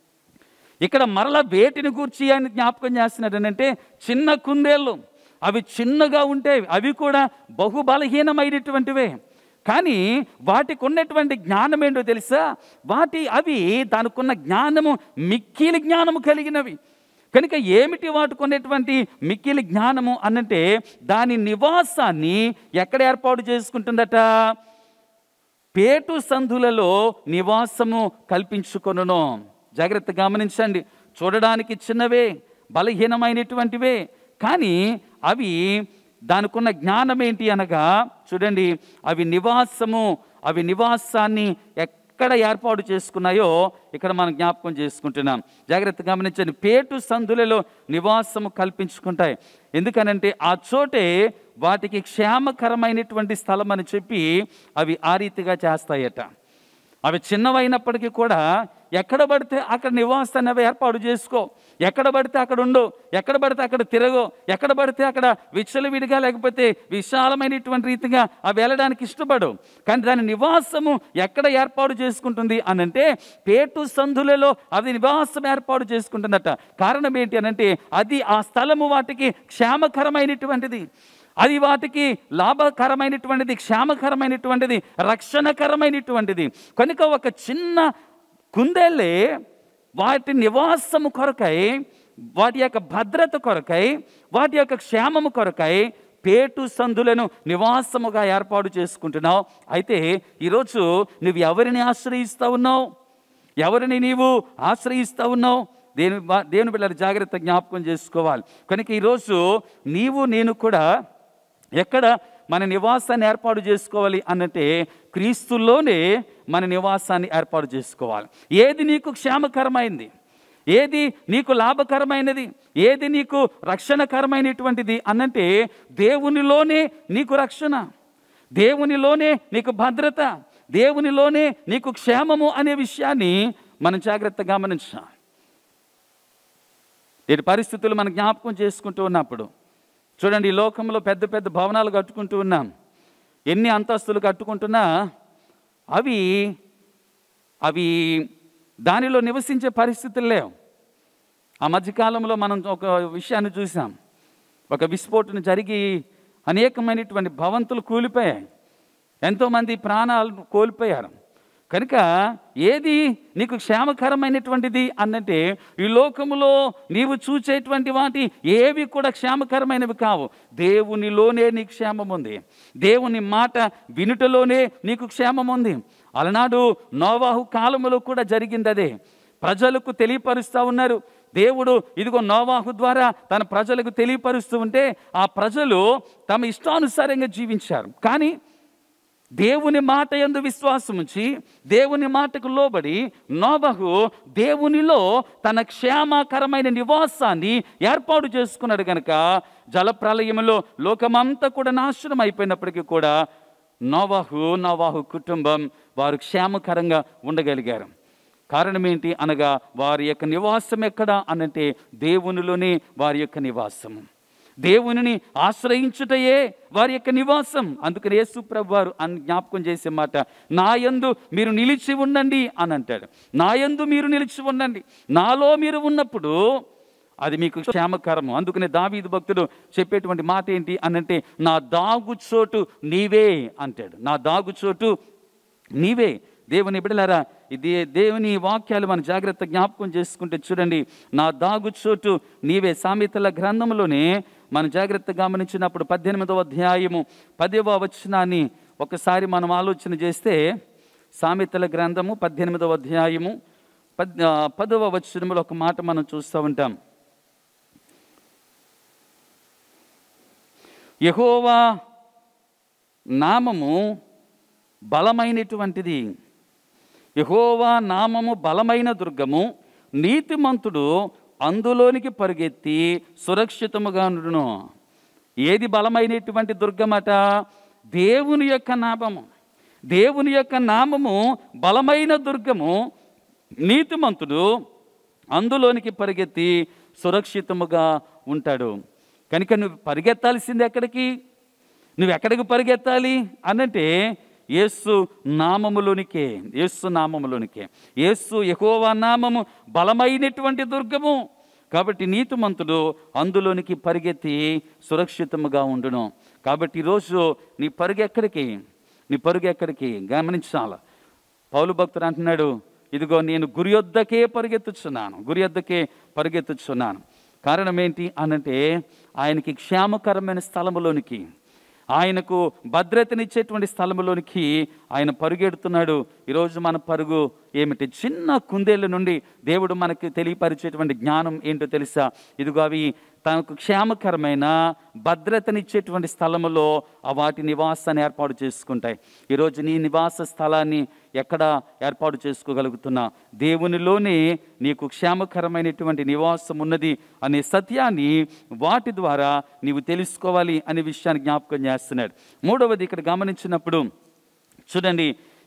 ఇక్కడ మరల వేటిని గూర్చి ఆయన జ్ఞాపకం చేస్తున్నాడు అంటే చిన్న కుందేళ్ళు అవి చిన్నగా ఉంటే అవి కూడా బహు బలహీనమైనటువంటివే కానీ వాటికి ఉన్నటువంటి జ్ఞానం ఏంటో తెలుసా వాటి అవి దానికి ఉన్న జ్ఞానము మిక్కిలి జ్ఞానము కలిగినవి కనుక ఏమిటి వాటికి ఉన్నటువంటి మిక్కిలి జ్ఞానము అనంటే దాని నివాసాన్ని ఎక్కడ ఏర్పాటు చేసుకుంటుందట పేటు సంధులలో నివాసము కల్పించుకొనును జాగ్రత్త గమనించండి చూడడానికి చిన్నవే బలహీనమైనటువంటివే కానీ అవి దానికున్న జ్ఞానం ఏంటి అనగా చూడండి అవి నివాసము అవి నివాసాన్ని ఎక్కడ ఏర్పాటు చేసుకున్నాయో ఇక్కడ మనం జ్ఞాపకం చేసుకుంటున్నాం జాగ్రత్త గమనించండి పేటు సందులలో నివాసము కల్పించుకుంటాయి ఎందుకనంటే ఆ చోటే వాటికి క్షేమకరమైనటువంటి స్థలం అని చెప్పి అవి ఆ రీతిగా చేస్తాయట అవి చిన్నవైనప్పటికీ కూడా ఎక్కడ పడితే అక్కడ నివాసాన్ని అవి ఏర్పాటు చేసుకో ఎక్కడ పడితే అక్కడ ఉండు ఎక్కడ పడితే అక్కడ తిరగో ఎక్కడ పడితే అక్కడ విచ్చలవిడిగా లేకపోతే విశాలమైనటువంటి రీతిగా అవి వెళ్ళడానికి ఇష్టపడు కానీ దాని నివాసము ఎక్కడ ఏర్పాటు చేసుకుంటుంది అని అంటే పేటు సందులలో అది నివాసం ఏర్పాటు చేసుకుంటుందట కారణం ఏంటి అని అంటే అది ఆ స్థలము వాటికి క్షేమకరమైనటువంటిది అది వాటికి లాభకరమైనటువంటిది క్షేమకరమైనటువంటిది రక్షణకరమైనటువంటిది కనుక ఒక చిన్న కుందేలే వాటి నివాసము కొరకై వాటి యొక్క భద్రత కొరకై వాటి యొక్క క్షేమము కొరకై పేటు సందులను నివాసముగా ఏర్పాటు చేసుకుంటున్నావు అయితే ఈరోజు నువ్వు ఎవరిని ఆశ్రయిస్తా ఉన్నావు ఎవరిని నీవు ఆశ్రయిస్తా ఉన్నావు దేని దేవుని బిడ్డలు జాగ్రత్త జ్ఞాపకం చేసుకోవాలి కనుక ఈరోజు నీవు నేను కూడా ఎక్కడ మన నివాసాన్ని ఏర్పాటు చేసుకోవాలి అనంటే క్రీస్తుల్లోనే మన నివాసాన్ని ఏర్పాటు చేసుకోవాలి ఏది నీకు క్షేమకరమైంది ఏది నీకు లాభకరమైనది ఏది నీకు రక్షణకరమైనటువంటిది అనంటే దేవునిలోనే నీకు రక్షణ దేవునిలోనే నీకు భద్రత దేవునిలోనే నీకు క్షేమము అనే విషయాన్ని మనం జాగ్రత్తగా గమనించాలి నేటి పరిస్థితులు మనం జ్ఞాపకం చేసుకుంటూ ఉన్నప్పుడు చూడండి ఈ లోకంలో పెద్ద పెద్ద భవనాలు కట్టుకుంటూ ఉన్నాం ఎన్ని అంతస్తులు కట్టుకుంటున్నా అవి అవి దానిలో నివసించే పరిస్థితులు లేవు ఆ మధ్యకాలంలో మనం ఒక విషయాన్ని చూసాం ఒక విస్ఫోటన జరిగి అనేకమైనటువంటి భవంతులు కూలిపోయాయి ఎంతోమంది ప్రాణాలు కోల్పోయారు కనుక ఏది నీకు క్షేమకరమైనటువంటిది అన్నంటే ఈ లోకములో నీవు చూచేటువంటి వాటి ఏవి కూడా క్షేమకరమైనవి కావు దేవునిలోనే నీకు క్షేమం ఉంది దేవుని మాట వినుటలోనే నీకు క్షేమం ఉంది అలనాడు నోవాహు కాలములో కూడా జరిగింది అదే ప్రజలకు తెలియపరుస్తూ ఉన్నారు దేవుడు ఇదిగో నోవాహు ద్వారా తన ప్రజలకు తెలియపరుస్తూ ఉంటే ఆ ప్రజలు తమ ఇష్టానుసారంగా జీవించారు కానీ దేవుని మాట ఎందు విశ్వాసం ఉంచి దేవుని మాటకు లోబడి నోబహు దేవునిలో తన క్షేమకరమైన నివాసాన్ని ఏర్పాటు చేసుకున్నాడు కనుక జలప్రలయంలో లోకమంతా కూడా నాశనం అయిపోయినప్పటికీ కూడా నోవాహు నోవాహు కుటుంబం వారు క్షేమకరంగా ఉండగలిగారు కారణం ఏంటి అనగా వారి యొక్క నివాసం ఎక్కడ అనంటే దేవునిలోనే వారి యొక్క నివాసము దేవునిని ఆశ్రయించుటయే వారి యొక్క నివాసం అందుకని యేసు ప్రభు వారు అని జ్ఞాపకం చేసే మాట నాయందు మీరు నిలిచి ఉండండి అని అంటాడు నాయందు మీరు నిలిచి ఉండండి నాలో మీరు ఉన్నప్పుడు అది మీకు క్షేమకరము అందుకనే దావీదు భక్తుడు చెప్పేటువంటి మాట ఏంటి అనంటే నా దాగుచోటు నీవే అంటాడు నా దాగుచోటు నీవే దేవుని బిడలారా ఇది దేవుని వాక్యాలు మన జాగ్రత్త జ్ఞాపకం చేసుకుంటే చూడండి నా దాగు చోటు నీవే సామెతల గ్రంథంలోనే మన జాగ్రత్త గమనించినప్పుడు పద్దెనిమిదవ అధ్యాయము పదవ వచనాన్ని ఒకసారి మనం ఆలోచన చేస్తే సామెతల గ్రంథము పద్దెనిమిదవ అధ్యాయము పద్ ఆ, పదవ వచనములో ఒక మాట మనం చూస్తూ ఉంటాం యహోవా నామము బలమైనటువంటిది యహోవా నామము బలమైన దుర్గము నీతిమంతుడు అందులోనికి పరుగెత్తి సురక్షితముగా ఉండును ఏది బలమైనటువంటి దుర్గమట దేవుని యొక్క నామము దేవుని యొక్క నామము బలమైన దుర్గము నీతిమంతుడు అందులోనికి పరిగెత్తి సురక్షితముగా ఉంటాడు కనుక నువ్వు పరిగెత్తాల్సింది ఎక్కడికి నువ్వు ఎక్కడికి పరిగెత్తాలి అనంటే యేసు నామములోనికే యేసు నామములోనికే యేసు యెహోవా నామము బలమైనటువంటి దుర్గము కాబట్టి నీతిమంతుడు అందులోనికి పరిగెత్తి సురక్షితముగా ఉండును కాబట్టి ఈరోజు నీ పరుగు ఎక్కడికి నీ పరుగు ఎక్కడికి గమనించాల పౌలు భక్తుడు అంటున్నాడు ఇదిగో నేను గురి యొద్దకే పరిగెత్తుచున్నాను గురి యొద్దకే పరిగెత్తుచున్నాను కారణం ఏంటి అనంటే ఆయనకి క్షేమకరమైన స్థలములోనికి ఆయనకు భద్రతనిచ్చేటువంటి స్థలములోనికి ఆయన పరుగెడుతున్నాడు ఈరోజు మన పరుగు ఏమిటి చిన్న కుందేళ్ళ నుండి దేవుడు మనకి తెలియపరిచేటువంటి జ్ఞానం ఏంటో తెలుసా ఇదిగో అవి తనకు క్షేమకరమైన భద్రతనిచ్చేటువంటి స్థలములో ఆ వాటి నివాసాన్ని ఏర్పాటు చేసుకుంటాయి ఈరోజు నీ నివాస స్థలాన్ని ఎక్కడ ఏర్పాటు చేసుకోగలుగుతున్నా దేవునిలోనే నీకు క్షేమకరమైనటువంటి నివాసం ఉన్నది అనే సత్యాన్ని వాటి ద్వారా నీవు తెలుసుకోవాలి అనే విషయాన్ని జ్ఞాపకం చేస్తున్నాడు మూడవది ఇక్కడ గమనించినప్పుడు చూడండి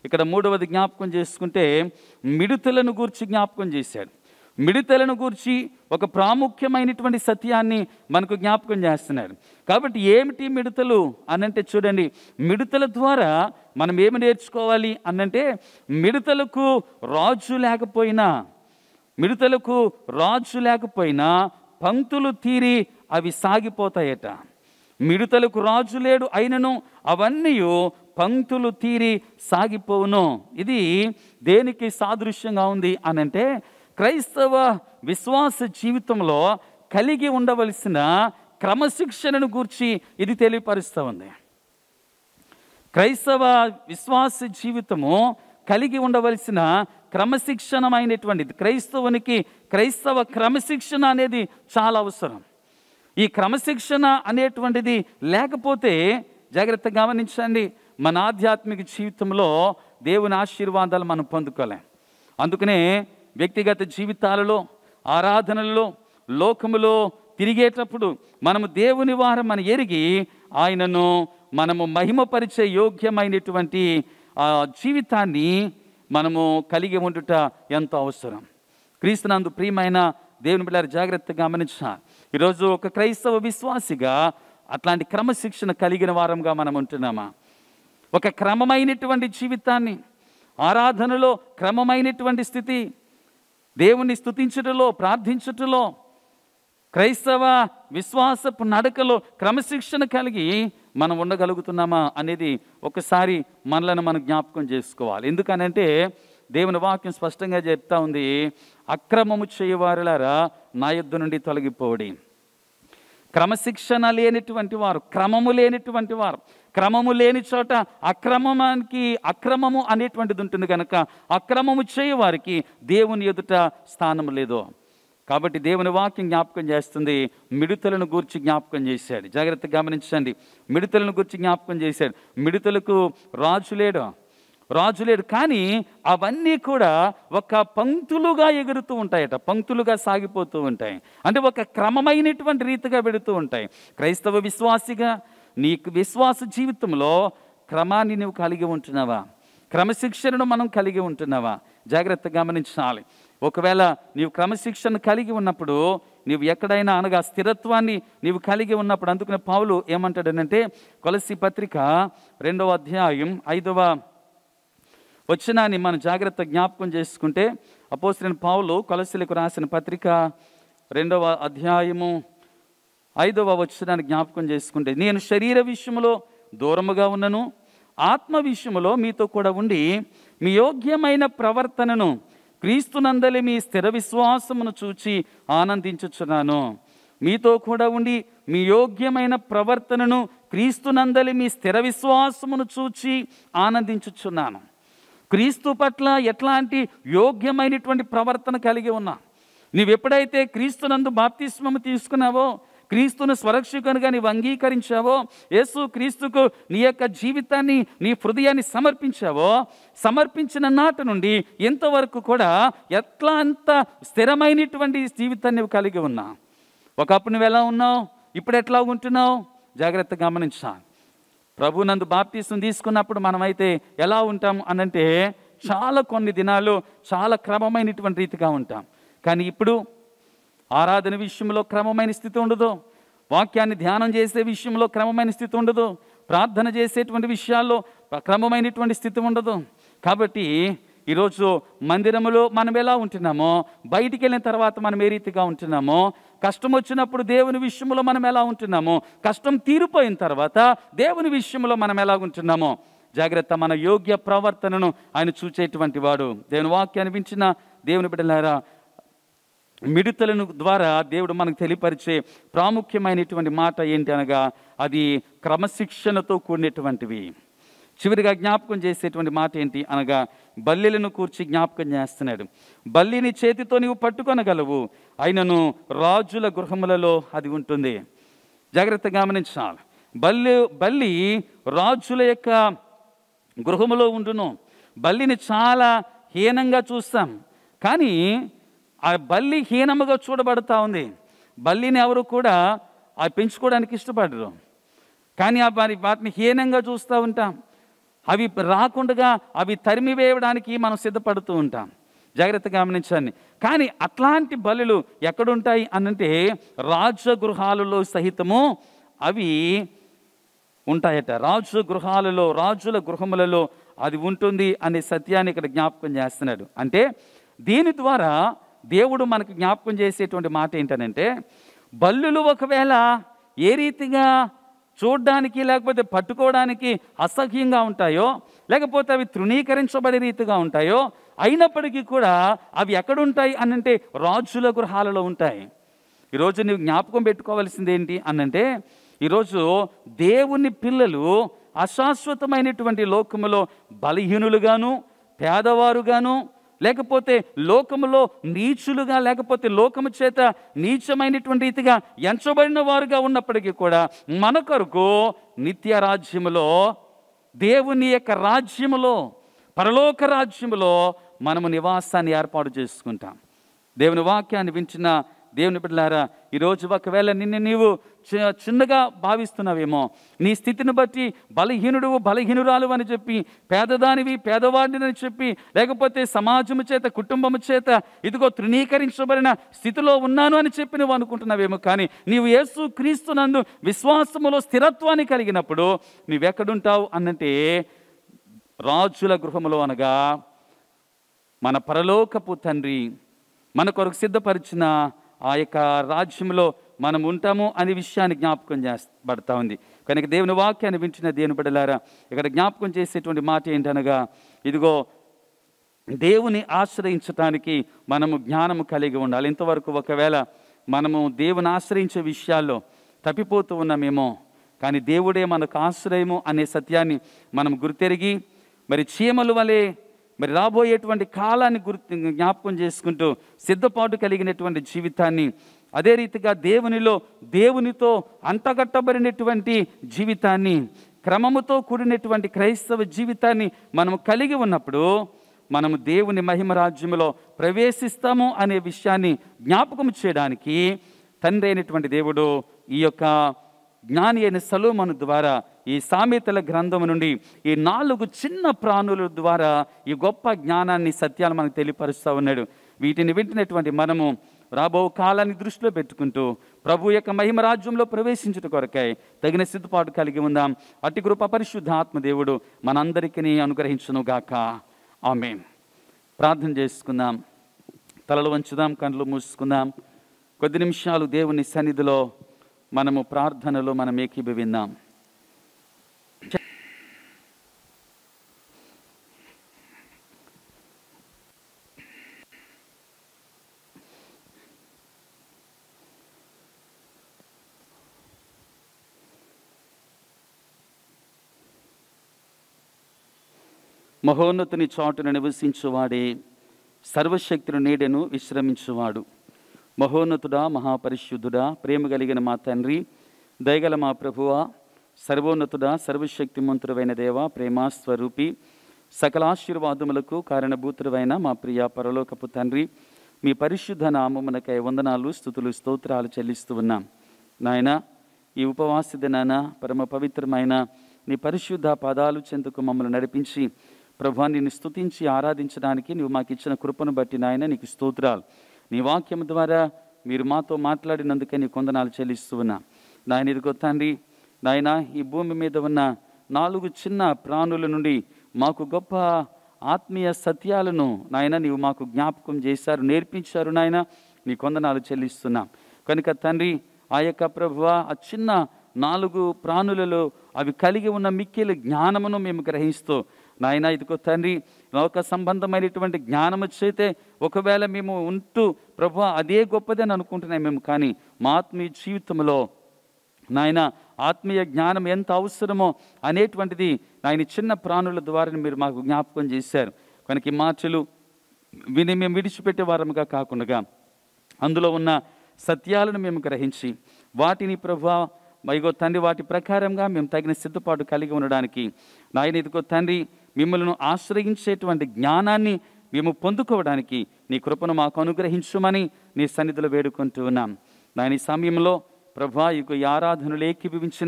ఇక్కడ మూడవది జ్ఞాపకం చేసుకుంటే మిడుతలను గూర్చి జ్ఞాపకం చేశాడు మిడతలను గూర్చి ఒక ప్రాముఖ్యమైనటువంటి సత్యాన్ని మనకు జ్ఞాపకం చేస్తున్నాడు కాబట్టి ఏమిటి మిడతలు అనంటే చూడండి మిడతల ద్వారా మనం ఏమి నేర్చుకోవాలి అనంటే మిడతలకు రాజు లేకపోయినా మిడతలకు రాజు లేకపోయినా పంక్తులు తీరి అవి సాగిపోతాయట మిడతలకు రాజు లేడు అయినను అవన్నీ పంక్తులు తీరి సాగిపోవును ఇది దేనికి సాదృశ్యంగా ఉంది అనంటే క్రైస్తవ విశ్వాస జీవితంలో కలిగి ఉండవలసిన క్రమశిక్షణను గూర్చి ఇది తెలియపరుస్తూ ఉంది క్రైస్తవ విశ్వాస జీవితము కలిగి ఉండవలసిన క్రమశిక్షణమైనటువంటిది క్రైస్తవునికి క్రైస్తవ క్రమశిక్షణ అనేది చాలా అవసరం ఈ క్రమశిక్షణ అనేటువంటిది లేకపోతే జాగ్రత్త గమనించండి మన ఆధ్యాత్మిక జీవితంలో దేవుని ఆశీర్వాదాలు మనం పొందుకోలేం అందుకనే వ్యక్తిగత జీవితాలలో ఆరాధనలలో లోకములో తిరిగేటప్పుడు మనము దేవుని వారం మన ఎరిగి ఆయనను మనము మహిమపరిచే యోగ్యమైనటువంటి ఆ జీవితాన్ని మనము కలిగి ఉండుట ఎంతో అవసరం క్రీస్తునందు ప్రియమైన దేవుని బిడ్డారు జాగ్రత్తగా గమనించాలి ఈరోజు ఒక క్రైస్తవ విశ్వాసిగా అట్లాంటి క్రమశిక్షణ కలిగిన వారంగా మనం ఉంటున్నామా ఒక క్రమమైనటువంటి జీవితాన్ని ఆరాధనలో క్రమమైనటువంటి స్థితి దేవుణ్ణి స్తుతించుటలో ప్రార్థించుటలో క్రైస్తవ విశ్వాసపు నడకలో క్రమశిక్షణ కలిగి మనం ఉండగలుగుతున్నామా అనేది ఒకసారి మనలను మనం జ్ఞాపకం చేసుకోవాలి ఎందుకనంటే దేవుని వాక్యం స్పష్టంగా చెప్తా ఉంది అక్రమము చేయవారులారా నా యుద్ధ నుండి తొలగిపోవడి క్రమశిక్షణ లేనిటువంటి వారు క్రమము లేనిటువంటి వారు క్రమము లేని చోట అక్రమానికి అక్రమము అనేటువంటిది ఉంటుంది కనుక అక్రమము చేయవారికి దేవుని ఎదుట స్థానం లేదు కాబట్టి దేవుని వాక్యం జ్ఞాపకం చేస్తుంది మిడుతలను గూర్చి జ్ఞాపకం చేశాడు జాగ్రత్తగా గమనించండి మిడుతలను గూర్చి జ్ఞాపకం చేశాడు మిడుతలకు రాజు లేడు రాజు లేడు కానీ అవన్నీ కూడా ఒక పంక్తులుగా ఎగురుతూ ఉంటాయట పంక్తులుగా సాగిపోతూ ఉంటాయి అంటే ఒక క్రమమైనటువంటి రీతిగా పెడుతూ ఉంటాయి క్రైస్తవ విశ్వాసిగా నీకు విశ్వాస జీవితంలో క్రమాన్ని నువ్వు కలిగి ఉంటున్నావా క్రమశిక్షణను మనం కలిగి ఉంటున్నావా జాగ్రత్తగా గమనించాలి ఒకవేళ నీవు క్రమశిక్షణ కలిగి ఉన్నప్పుడు నీవు ఎక్కడైనా అనగా స్థిరత్వాన్ని నీవు కలిగి ఉన్నప్పుడు అందుకునే పావులు ఏమంటాడనంటే కొలసి పత్రిక రెండవ అధ్యాయం ఐదవ వచ్చినాన్ని మనం జాగ్రత్త జ్ఞాపకం చేసుకుంటే అపోసిన పావులు కొలసిలకు రాసిన పత్రిక రెండవ అధ్యాయము ఐదవ వచనాన్ని జ్ఞాపకం చేసుకుంటే నేను శరీర విషయములో దూరముగా ఉన్నను ఆత్మ విషయములో మీతో కూడా ఉండి మీ యోగ్యమైన ప్రవర్తనను క్రీస్తునందలి మీ స్థిర విశ్వాసమును చూచి ఆనందించుచున్నాను మీతో కూడా ఉండి మీ యోగ్యమైన ప్రవర్తనను క్రీస్తునందలి మీ స్థిర విశ్వాసమును చూచి ఆనందించుచున్నాను క్రీస్తు పట్ల ఎట్లాంటి యోగ్యమైనటువంటి ప్రవర్తన కలిగి ఉన్నా నీవు ఎప్పుడైతే క్రీస్తునందు బాప్తిస్మము తీసుకున్నావో క్రీస్తును స్వరక్షకునిగా నీవు అంగీకరించావో యేసు క్రీస్తుకు నీ యొక్క జీవితాన్ని నీ హృదయాన్ని సమర్పించావో సమర్పించిన నాటి నుండి ఎంతవరకు కూడా ఎట్లా అంత స్థిరమైనటువంటి జీవితాన్ని నువ్వు కలిగి ఉన్నా ఒకప్పుడు నువ్వు ఎలా ఉన్నావు ఇప్పుడు ఎట్లా ఉంటున్నావు జాగ్రత్తగా గమనించాలి ప్రభు నందు బాప్తీసం తీసుకున్నప్పుడు మనమైతే ఎలా ఉంటాం అనంటే చాలా కొన్ని దినాలు చాలా క్రమమైనటువంటి రీతిగా ఉంటాం కానీ ఇప్పుడు ఆరాధన విషయంలో క్రమమైన స్థితి ఉండదు వాక్యాన్ని ధ్యానం చేసే విషయంలో క్రమమైన స్థితి ఉండదు ప్రార్థన చేసేటువంటి విషయాల్లో క్రమమైనటువంటి స్థితి ఉండదు కాబట్టి ఈరోజు మందిరములో మనం ఎలా ఉంటున్నామో బయటికి వెళ్ళిన తర్వాత మనం ఏ రీతిగా ఉంటున్నామో కష్టం వచ్చినప్పుడు దేవుని విషయంలో మనం ఎలా ఉంటున్నామో కష్టం తీరిపోయిన తర్వాత దేవుని విషయంలో మనం ఎలా ఉంటున్నామో జాగ్రత్త మన యోగ్య ప్రవర్తనను ఆయన చూచేటువంటి వాడు దేవుని వాక్యాన్ని వించిన దేవుని బిడ్డలారా మిడతలను ద్వారా దేవుడు మనకు తెలియపరిచే ప్రాముఖ్యమైనటువంటి మాట ఏంటి అనగా అది క్రమశిక్షణతో కూడినటువంటివి చివరిగా జ్ఞాపకం చేసేటువంటి మాట ఏంటి అనగా బల్లిలను కూర్చి జ్ఞాపకం చేస్తున్నాడు బల్లిని చేతితో నీవు పట్టుకొనగలవు అయినను రాజుల గృహములలో అది ఉంటుంది జాగ్రత్త గమనించాలి బల్లి బల్లి రాజుల యొక్క గృహములో ఉండును బల్లిని చాలా హీనంగా చూస్తాం కానీ ఆ బల్లి హీనముగా చూడబడతా ఉంది బల్లిని ఎవరు కూడా ఆ పెంచుకోవడానికి ఇష్టపడరు కానీ ఆ వారి వాటిని హీనంగా చూస్తూ ఉంటాం అవి రాకుండా అవి తరిమివేయడానికి మనం సిద్ధపడుతూ ఉంటాం జాగ్రత్తగా గమనించండి కానీ అట్లాంటి బలులు ఎక్కడుంటాయి అనంటే రాజగృహాలలో సహితము అవి ఉంటాయట రాజు గృహాలలో రాజుల గృహములలో అది ఉంటుంది అనే సత్యాన్ని ఇక్కడ జ్ఞాపకం చేస్తున్నాడు అంటే దీని ద్వారా దేవుడు మనకు జ్ఞాపకం చేసేటువంటి మాట ఏంటనంటే బల్లులు ఒకవేళ ఏ రీతిగా చూడడానికి లేకపోతే పట్టుకోవడానికి అసహ్యంగా ఉంటాయో లేకపోతే అవి తృణీకరించబడే రీతిగా ఉంటాయో అయినప్పటికీ కూడా అవి ఎక్కడుంటాయి అనంటే రాజుల గృహాలలో ఉంటాయి ఈరోజు నువ్వు జ్ఞాపకం పెట్టుకోవాల్సింది ఏంటి అనంటే ఈరోజు దేవుని పిల్లలు అశాశ్వతమైనటువంటి లోకములో బలహీనులుగాను పేదవారుగాను లేకపోతే లోకములో నీచులుగా లేకపోతే లోకము చేత నీచమైనటువంటి రీతిగా ఎంచబడిన వారుగా ఉన్నప్పటికీ కూడా మన కొరకు నిత్య రాజ్యములో దేవుని యొక్క రాజ్యములో పరలోక రాజ్యములో మనము నివాసాన్ని ఏర్పాటు చేసుకుంటాం దేవుని వాక్యాన్ని వించిన దేవుని బిడ్డలారా ఈరోజు ఒకవేళ నిన్ను నీవు చి- చిన్నగా భావిస్తున్నావేమో నీ స్థితిని బట్టి బలహీనుడు బలహీనురాలు అని చెప్పి పేదదానివి పేదవాడిని అని చెప్పి లేకపోతే సమాజము చేత కుటుంబము చేత ఇదిగో తృణీకరించబడిన స్థితిలో ఉన్నాను అని చెప్పి నువ్వు అనుకుంటున్నావేమో కానీ నీవు యేసు క్రీస్తునందు విశ్వాసములో స్థిరత్వాన్ని కలిగినప్పుడు నువ్వెక్కడుంటావు అనంటే రాజుల గృహములో అనగా మన పరలోకపు తండ్రి మన కొరకు సిద్ధపరిచిన ఆ యొక్క రాజ్యంలో మనం ఉంటాము అనే విషయాన్ని జ్ఞాపకం చేస్తబడతా ఉంది కనుక దేవుని వాక్యాన్ని వింటున్న దేవుని బిడ్డలారా ఇక్కడ జ్ఞాపకం చేసేటువంటి మాట ఏంటనగా ఇదిగో దేవుని ఆశ్రయించటానికి మనము జ్ఞానము కలిగి ఉండాలి ఇంతవరకు ఒకవేళ మనము దేవుని ఆశ్రయించే విషయాల్లో తప్పిపోతూ ఉన్నామేమో కానీ దేవుడే మనకు ఆశ్రయము అనే సత్యాన్ని మనం గుర్తెరిగి మరి చీమల వలె మరి రాబోయేటువంటి కాలాన్ని గుర్తు జ్ఞాపకం చేసుకుంటూ సిద్ధపాటు కలిగినటువంటి జీవితాన్ని అదే రీతిగా దేవునిలో దేవునితో అంటగట్టబడినటువంటి జీవితాన్ని క్రమముతో కూడినటువంటి క్రైస్తవ జీవితాన్ని మనం కలిగి ఉన్నప్పుడు మనము దేవుని మహిమ రాజ్యములో ప్రవేశిస్తాము అనే విషయాన్ని జ్ఞాపకం చేయడానికి తండ్రి అయినటువంటి దేవుడు ఈ యొక్క జ్ఞాని అయిన సలోమను ద్వారా ఈ సామెతల గ్రంథం నుండి ఈ నాలుగు చిన్న ప్రాణుల ద్వారా ఈ గొప్ప జ్ఞానాన్ని సత్యాలు మనకు తెలియపరుస్తూ ఉన్నాడు వీటిని వింటున్నటువంటి మనము రాబో కాలాన్ని దృష్టిలో పెట్టుకుంటూ ప్రభు యొక్క మహిమ రాజ్యంలో ప్రవేశించుట కొరకై తగిన సిద్ధపాటు కలిగి ఉందాం అట్టి కృప పరిశుద్ధ ఆత్మదేవుడు మనందరికీ అనుగ్రహించును గాక ఆమె ప్రార్థన చేసుకుందాం తలలు వంచుదాం కళ్ళు మూసుకుందాం కొద్ది నిమిషాలు దేవుని సన్నిధిలో మనము ప్రార్థనలో మనం ఏకీభవిందాం మహోన్నతుని చాటున నివసించువాడే సర్వశక్తుని నీడెను విశ్రమించువాడు మహోన్నతుడా మహాపరిశుద్ధుడా ప్రేమ కలిగిన మా తండ్రి దయగల మా ప్రభువా సర్వోన్నతుడా సర్వశక్తిమంతుడైన దేవ ప్రేమాస్వరూపి సకల ఆశీర్వాదములకు కారణభూతుడైన మా ప్రియ పరలోకపు తండ్రి మీ పరిశుద్ధ నామమునకై వందనాలు స్థుతులు స్తోత్రాలు చెల్లిస్తూ ఉన్నాం నాయన ఈ ఉపవాస దినాన పరమ పవిత్రమైన నీ పరిశుద్ధ పదాలు చెందుకు మమ్మల్ని నడిపించి ప్రభా నిన్ను స్తుతించి ఆరాధించడానికి నువ్వు మాకు ఇచ్చిన కృపను బట్టి నాయన నీకు స్తోత్రాలు నీ వాక్యం ద్వారా మీరు మాతో మాట్లాడినందుకే నీ కొందనాలు చెల్లిస్తూ ఉన్నా నాయన ఇదిగో తండ్రి నాయన ఈ భూమి మీద ఉన్న నాలుగు చిన్న ప్రాణుల నుండి మాకు గొప్ప ఆత్మీయ సత్యాలను నాయన నీవు మాకు జ్ఞాపకం చేశారు నేర్పించారు నాయన నీ కొందనాలు చెల్లిస్తున్నాం కనుక తండ్రి ఆ యొక్క ప్రభువ ఆ చిన్న నాలుగు ప్రాణులలో అవి కలిగి ఉన్న మిక్కిలి జ్ఞానమును మేము గ్రహిస్తూ నాయన ఇదిగో తండ్రి లోక సంబంధమైనటువంటి జ్ఞానము చేతే ఒకవేళ మేము ఉంటూ ప్రభు అదే గొప్పదని అనుకుంటున్నాం మేము కానీ మా ఆత్మీయ జీవితంలో నాయన ఆత్మీయ జ్ఞానం ఎంత అవసరమో అనేటువంటిది నాయన చిన్న ప్రాణుల ద్వారా మీరు మాకు జ్ఞాపకం చేశారు కనుక ఈ మాటలు విని మేము విడిచిపెట్టే వారముగా కాకుండా అందులో ఉన్న సత్యాలను మేము గ్రహించి వాటిని ప్రభా మైగో తండ్రి వాటి ప్రకారంగా మేము తగిన సిద్ధపాటు కలిగి ఉండడానికి నాయన ఇదిగో తండ్రి మిమ్మల్ని ఆశ్రయించేటువంటి జ్ఞానాన్ని మేము పొందుకోవడానికి నీ కృపను మాకు అనుగ్రహించుమని నీ సన్నిధిలో వేడుకుంటూ ఉన్నాం నాయన ఈ సమయంలో ప్రభా ఇక ఈ ఆరాధనలు ఏకీభవించిన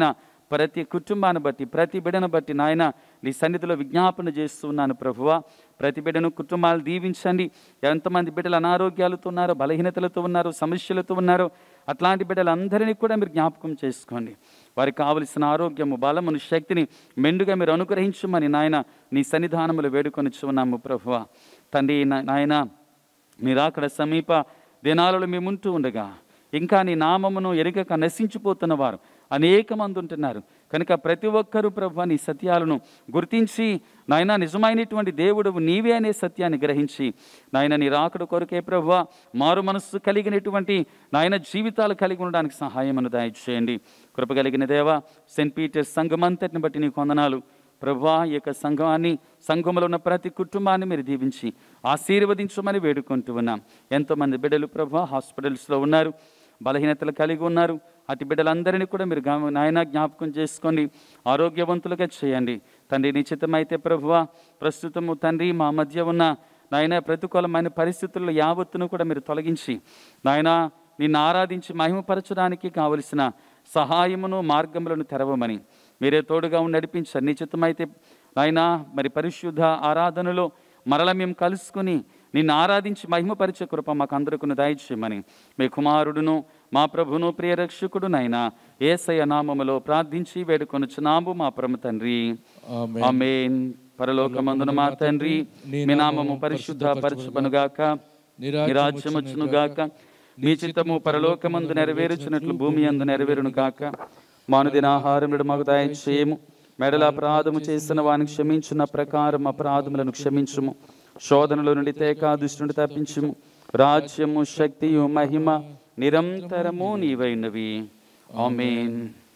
ప్రతి కుటుంబాన్ని బట్టి ప్రతి బిడ్డను బట్టి నాయన నీ సన్నిధిలో విజ్ఞాపన చేస్తున్నాను ప్రభువా ప్రతి బిడ్డను కుటుంబాలు దీవించండి ఎంతమంది బిడ్డలు అనారోగ్యాలతో ఉన్నారో బలహీనతలతో ఉన్నారో సమస్యలతో ఉన్నారో అట్లాంటి బిడ్డలందరినీ కూడా మీరు జ్ఞాపకం చేసుకోండి వారికి కావలసిన ఆరోగ్యము బలమును శక్తిని మెండుగా మీరు అనుగ్రహించమని నాయన నీ సన్నిధానములు వేడుకొని ఉన్నాము ప్రభువా తండ్రి నా- నాయన మీరు అక్కడ సమీప దినాలలో మేముంటూ ఉండగా ఇంకా నీ నామమును ఎరుగక నశించిపోతున్న వారు అనేక మంది ఉంటున్నారు కనుక ప్రతి ఒక్కరూ ప్రభు నీ సత్యాలను గుర్తించి నాయన నిజమైనటువంటి దేవుడు నీవే అనే సత్యాన్ని గ్రహించి నాయన నీ రాకడ కొరకే ప్రభు మారు మనస్సు కలిగినటువంటి నాయన జీవితాలు కలిగి ఉండడానికి సహాయమును దయచేయండి కృప కలిగిన దేవ సెయింట్ పీటర్స్ సంఘమంతటిని బట్టి నీ కొందనాలు ప్రభా ఈ యొక్క సంఘాన్ని సంఘంలో ఉన్న ప్రతి కుటుంబాన్ని మీరు దీవించి ఆశీర్వదించమని వేడుకుంటూ ఉన్నాం ఎంతోమంది బిడ్డలు ప్రభా హాస్పిటల్స్లో ఉన్నారు బలహీనతలు కలిగి ఉన్నారు అటు బిడ్డలందరినీ కూడా మీరు గా- నాయన జ్ఞాపకం చేసుకోండి ఆరోగ్యవంతులుగా చేయండి తండ్రి నిశ్చితమైతే ప్రభువా ప్రస్తుతము తండ్రి మా మధ్య ఉన్న నాయన ప్రతికూలమైన పరిస్థితుల్లో యావత్తును కూడా మీరు తొలగించి నాయన నిన్ను ఆరాధించి మహిమపరచడానికి కావలసిన సహాయమును మార్గములను తెరవమని మీరే తోడుగా ఉండి నడిపించారు నిశ్చితమైతే నాయన మరి పరిశుద్ధ ఆరాధనలో మరల మేము కలుసుకుని నిన్ను ఆరాధించి మహిమపరిచే కృప మాకు అందరికీ దయచేయమని మీ కుమారుడును మా ప్రభును ప్రియ రక్షకుడు నైనా ఏసయ నామములో ప్రార్థించి వేడుకొనుచున్నాము మా పరమ తండ్రి ఆమేన్. ఆమేన్ పరలోకమందున మా తండ్రి మీ నామము పరిశుద్ధ పరచుపనుగాక నీ రాజ్యముచ్చును గాక నీ చిత్తము పరలోకమందు నెరవేరుచున్నట్లు భూమి అందు నెరవేరును గాక మానుదిన ఆహారం మాకు దయచేయము మెడల అపరాధము చేసిన వారిని క్షమించిన ప్రకారం అపరాధములను క్షమించుము శోధనలో నుండి తేకా దుష్టి నుండి తప్పించుము రాజ్యము శక్తియు మహిమ నిరంతరము నీవైనవి ఆమేన్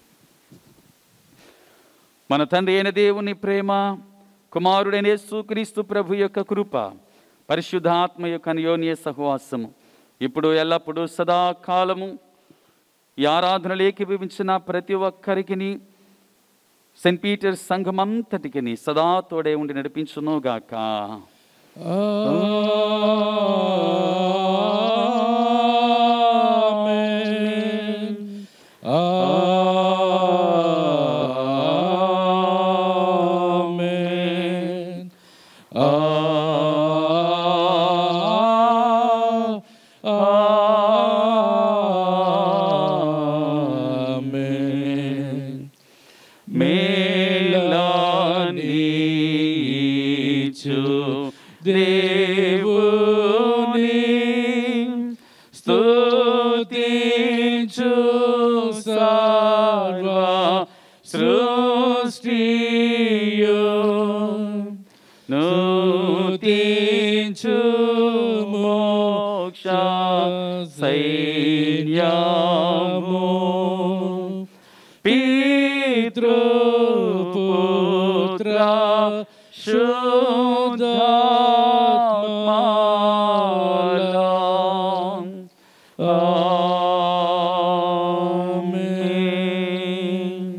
మన తండ్రి అయిన దేవుని ప్రేమ కుమారుడైన యేసుక్రీస్తు ప్రభు యొక్క కృప పరిశుద్ధాత్మ యొక్క అన్యోన్య సహవాసము ఇప్పుడు ఎల్లప్పుడూ సదాకాలము ఈ ఆరాధనలు ఏకీభవించిన ప్రతి ఒక్కరికి సెయింట్ పీటర్ సంఘమంతటికి సదా తోడే ఉండి నడిపించును గాక ఆమేన్. ఆమేన్. ఆమేన్. మేళనీచు దేవుని స్తుతించు సర్వ సృష్టియు నూతించు మోక్ష సైన్యము పితృపుత్ర శుద్ధాత్మాల ఆమేన్.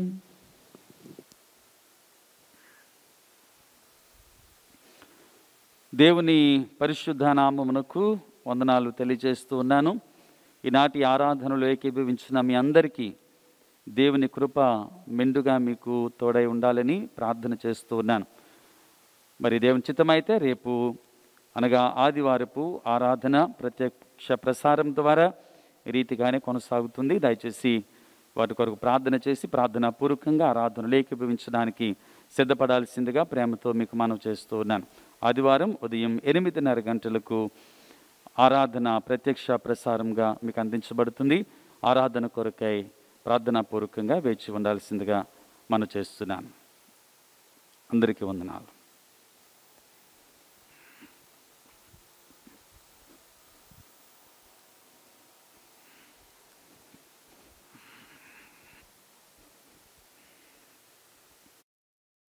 దేవుని పరిశుద్ధ నామమునకు వందనాలు తెలియజేస్తూ ఉన్నాను ఈనాటి ఆరాధనలో ఏకీభవించిన మీ అందరికీ దేవుని కృప మెండుగా మీకు తోడై ఉండాలని ప్రార్థన చేస్తూ ఉన్నాను మరి దేవుని చిత్తమైతే రేపు అనగా ఆదివారపు ఆరాధన ప్రత్యక్ష ప్రసారం ద్వారా ఈ రీతిగానే కొనసాగుతుంది దయచేసి వాటి కొరకు ప్రార్థన చేసి ప్రార్థనా పూర్వకంగా ఆరాధనలు ఏకీభవించడానికి సిద్ధపడాల్సిందిగా ప్రేమతో మీకు మనవి చేస్తూ ఉన్నాను ఆదివారం ఉదయం ఎనిమిదిన్నర గంటలకు ఆరాధన ప్రత్యక్ష ప్రసారంగా మీకు అందించబడుతుంది ఆరాధన కొరకై ప్రార్థనా పూర్వకంగా వేచి ఉండాల్సిందిగా మనం చేస్తున్నాను అందరికీ వందనాలు